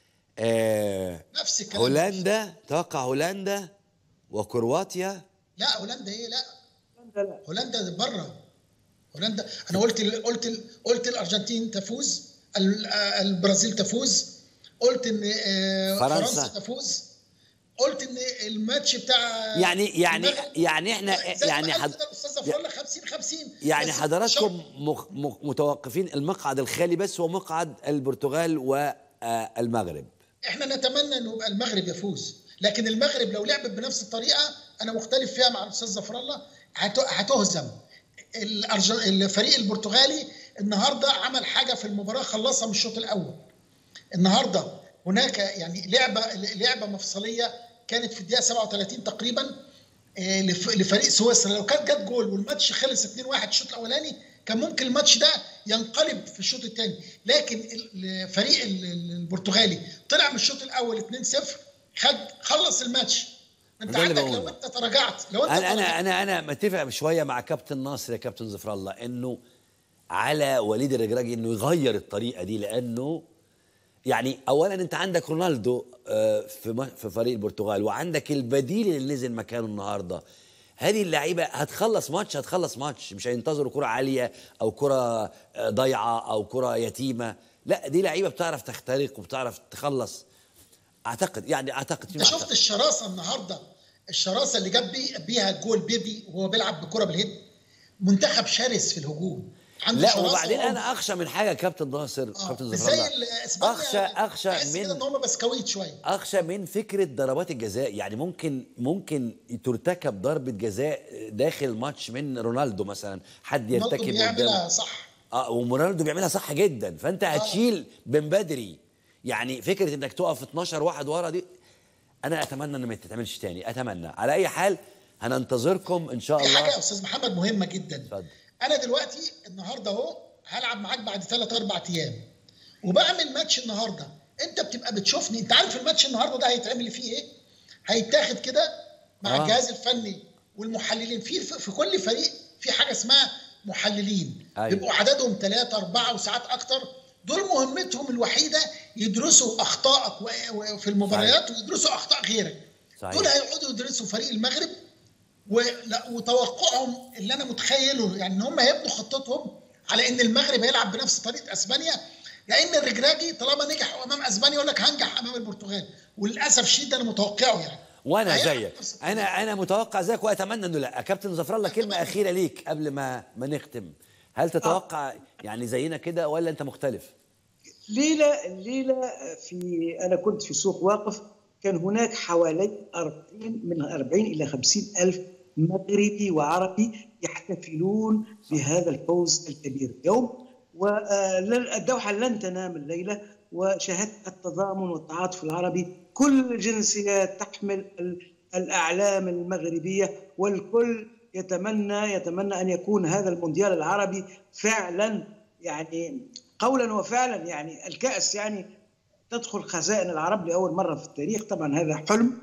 آه نفس الكلام هولندا تتوقع هولندا وكرواتيا لا هولندا ايه لا هولندا لا هولندا بره هولندا انا قلت ال- قلت ال- قلت الارجنتين تفوز ال- آه، البرازيل تفوز قلت ان آه، فرنسا. فرنسا تفوز قلت ان الماتش بتاع يعني يعني المغرب- يعني احنا زي ما يعني قال حد كده الاستاذ ظفر الله 50 50 يعني بس حضراتكم مخ مخ متوقفين المقعد الخالي بس هو مقعد البرتغال والمغرب احنا نتمنى انه يبقى المغرب يفوز لكن المغرب لو لعبت بنفس الطريقه انا مختلف فيها مع الاستاذ ظفر الله هت- هتهزم الأرج- الفريق البرتغالي النهارده عمل حاجه في المباراه خلصها من الشوط الاول النهارده هناك يعني لعبه لعبه مفصليه كانت في الدقيقه 37 تقريبا آه، لف- لفريق سويسرا لو كانت جت جول والماتش خلص 2-1 الشوط الاولاني كان ممكن الماتش ده ينقلب في الشوط الثاني لكن ال- الفريق ال- ال- البرتغالي طلع من الشوط الاول 2-0 خد خلص الماتش انت ده اللي عندك بقوله. لو انت تراجعت لو انت انا تراجعت انا انا انا متفق شويه مع كابتن ناصر يا كابتن ظفر الله انه على وليد الرجراجي انه يغير الطريقه دي لانه يعني اولا انت عندك رونالدو آه، في م- في فريق البرتغال وعندك البديل اللي نزل مكانه النهارده هذه اللعيبه هتخلص ماتش هتخلص ماتش مش هينتظروا كره عاليه او كره آه، ضايعه او كره يتيمه لا دي لعيبه بتعرف تخترق وبتعرف تخلص اعتقد يعني اعتقد انت شفت الشراسه النهارده الشراسه اللي جاب بي- بيها جول بيبي وهو بيلعب بكره بالهيد منتخب شرس في الهجوم عنده لا شراسة وبعدين وعنده- انا اخشى من حاجه يا كابتن ناصر آه، كابتن مش ظفر زي الله ال- اسبانيا اخشى اخشى تحس كده ان من هم بسكويت شويه اخشى من فكره ضربات الجزاء يعني ممكن ممكن ترتكب ضربه جزاء داخل الماتش من رونالدو مثلا حد رونالدو يرتكب بيعملها قدامه صح اه ورونالدو بيعملها صح جدا فانت هتشيل من بدري يعني فكره انك تقف 12 واحد ورا دي انا اتمنى ان ما تتعملش تاني اتمنى على اي حال هننتظركم ان شاء في حاجه يا الله استاذ محمد مهمه جدا اتفضل. انا دلوقتي النهارده اهو هلعب معاك بعد ثلاث اربع ايام وبعمل ماتش النهارده انت بتبقى بتشوفني انت عارف الماتش النهارده ده هيتعمل فيه ايه هيتاخد كده مع آه. الجهاز الفني والمحللين في في كل فريق في حاجه اسمها محللين أيوة. بيبقوا عددهم ثلاثة أربعة وساعات أكتر دول مهمتهم الوحيدة يدرسوا أخطائك و- و- في المباريات ويدرسوا أخطاء غيرك صحيح. دول هيقعدوا يدرسوا فريق المغرب ولا- وتوقعهم اللي انا متخيله يعني ان هم هيبنوا خطتهم على ان المغرب هيلعب بنفس طريقه اسبانيا لان الرجراجي طالما نجح امام اسبانيا يقول لك هنجح امام البرتغال وللاسف الشديد ده انا متوقعه يعني وانا هيلعب زيك نفس الطريقة. انا انا متوقع زيك واتمنى انه لا كابتن ظفر الله كلمه اخيره ليك قبل ما ما نختم هل تتوقع يعني زينا كده ولا انت مختلف ليلة الليلة في أنا كنت في سوق واقف كان هناك حوالي 40 من 40 إلى 50 ألف مغربي وعربي يحتفلون بهذا الفوز الكبير اليوم والدوحة لن تنام الليلة وشاهدت التضامن والتعاطف العربي كل الجنسيات تحمل ال- الأعلام المغربية والكل يتمنى يتمنى أن يكون هذا المونديال العربي فعلا يعني قولا وفعلا يعني الكأس يعني تدخل خزائن العرب لأول مرة في التاريخ طبعا هذا حلم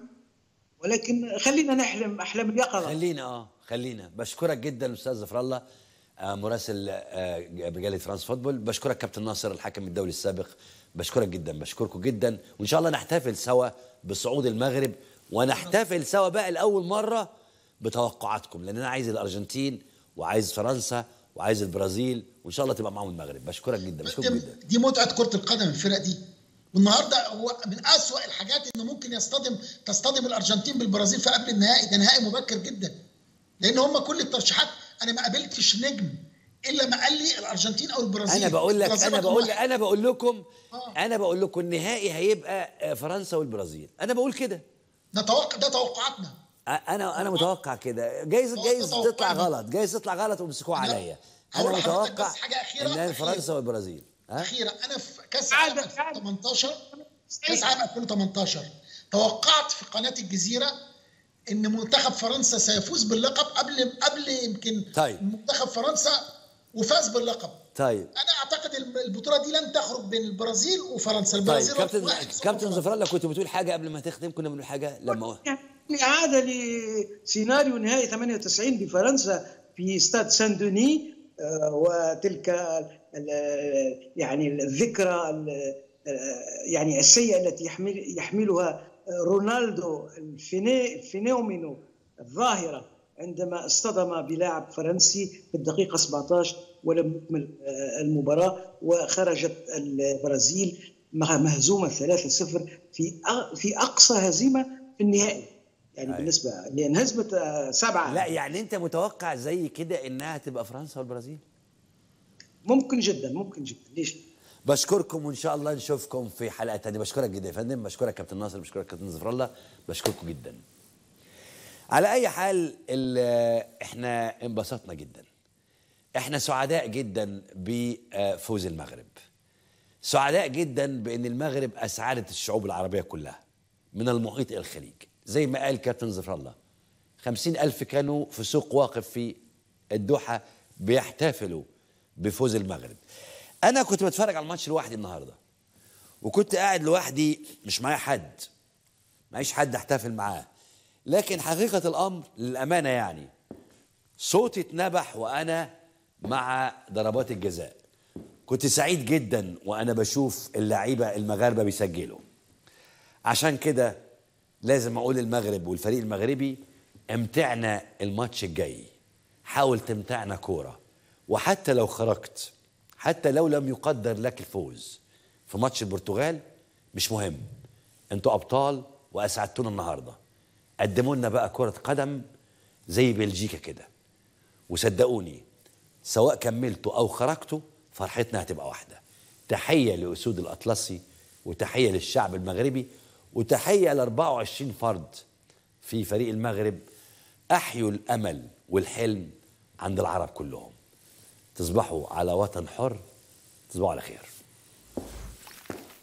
ولكن خلينا نحلم أحلام اليقظة خلينا اه خلينا بشكرك جدا استاذ ظفر الله آه، مراسل آه، مجله فرانس فوتبول بشكرك كابتن ناصر الحكم الدولي السابق بشكرك جدا بشكركم جدا وان شاء الله نحتفل سوا بصعود المغرب ونحتفل سوا بقى لاول مره بتوقعاتكم لان انا عايز الارجنتين وعايز فرنسا وعايز البرازيل وان شاء الله تبقى معاهم المغرب بشكرك جدا بشكرك جدا دي متعه كره القدم الفرق دي والنهارده هو من أسوأ الحاجات انه ممكن يصطدم تصطدم الارجنتين بالبرازيل في قبل النهائي ده نهائي مبكر جدا لان هم كل الترشيحات انا ما قابلتش نجم الا ما قال لي الارجنتين او البرازيل انا بقول لك البرازيل انا رقم بقول واحد. انا بقول لكم آه. انا بقول لكم النهائي هيبقى آه، فرنسا والبرازيل انا بقول كده نتوقع ده توقعاتنا انا انا متوقع كده جايز هو جايز تتوقع تطلع إيه؟ غلط جايز تطلع غلط ويمسكوه أنا عليا هقول انا لحضرتك متوقع بس حاجة أخيرة، ان هي أخيرة. فرنسا والبرازيل ها اخيرا انا في كاس عادة- عام عادة. 2018 كاس عام 2018 توقعت في قناه الجزيره ان منتخب فرنسا سيفوز باللقب قبل قبل يمكن طيب. منتخب فرنسا وفاز باللقب طيب انا اعتقد الم- البطوله دي لن تخرج بين البرازيل وفرنسا طيب البرازيل كابتن واحد صفر كابتن فرنسا. زفر الله كنت بتقول حاجه قبل ما تختم كنا بنقول حاجه لما يعني إعادة لسيناريو نهائي 98 بفرنسا في استاد سان دوني آه، وتلك ال- يعني الذكرى ال- آه، يعني السيئة التي يحمل يحملها رونالدو الفيني- الفينومينو الظاهرة عندما اصطدم بلاعب فرنسي في الدقيقة 17 ولم يكمل آه، المباراة وخرجت البرازيل مع- مهزومة 3-0 في أ- في أقصى هزيمة في النهائي يعني أيوة. بالنسبة لأن هزمت آه، سبعة لا يعني انت متوقع زي كده انها تبقى فرنسا والبرازيل ممكن جدا ممكن جدا ليش؟ بشكركم وان شاء الله نشوفكم في حلقه تانية بشكرك جدا يا فندم بشكرك كابتن ناصر بشكرك كابتن زفر الله بشكركم جدا على اي حال ال- احنا انبسطنا جدا احنا سعداء جدا بفوز المغرب سعداء جدا بان المغرب اسعدت الشعوب العربيه كلها من المحيط الى الخليج زي ما قال كابتن زفر الله خمسين ألف كانوا في سوق واقف في الدوحة بيحتفلوا بفوز المغرب أنا كنت بتفرج على الماتش لوحدي النهاردة وكنت قاعد لوحدي مش معايا حد معيش حد احتفل معاه لكن حقيقة الأمر للأمانة يعني صوتي اتنبح وأنا مع ضربات الجزاء كنت سعيد جدا وأنا بشوف اللعيبة المغاربة بيسجلوا عشان كده لازم اقول المغرب والفريق المغربي امتعنا الماتش الجاي حاول تمتعنا كوره وحتى لو خرجت حتى لو لم يقدر لك الفوز في ماتش البرتغال مش مهم انتوا ابطال واسعدتونا النهارده قدموا لنا بقى كره قدم زي بلجيكا كده وصدقوني سواء كملتوا او خرجتوا فرحتنا هتبقى واحده تحيه لاسود الاطلسي وتحيه للشعب المغربي وتحيه ل 24 فرد في فريق المغرب احيوا الامل والحلم عند العرب كلهم تصبحوا على وطن حر تصبحوا على خير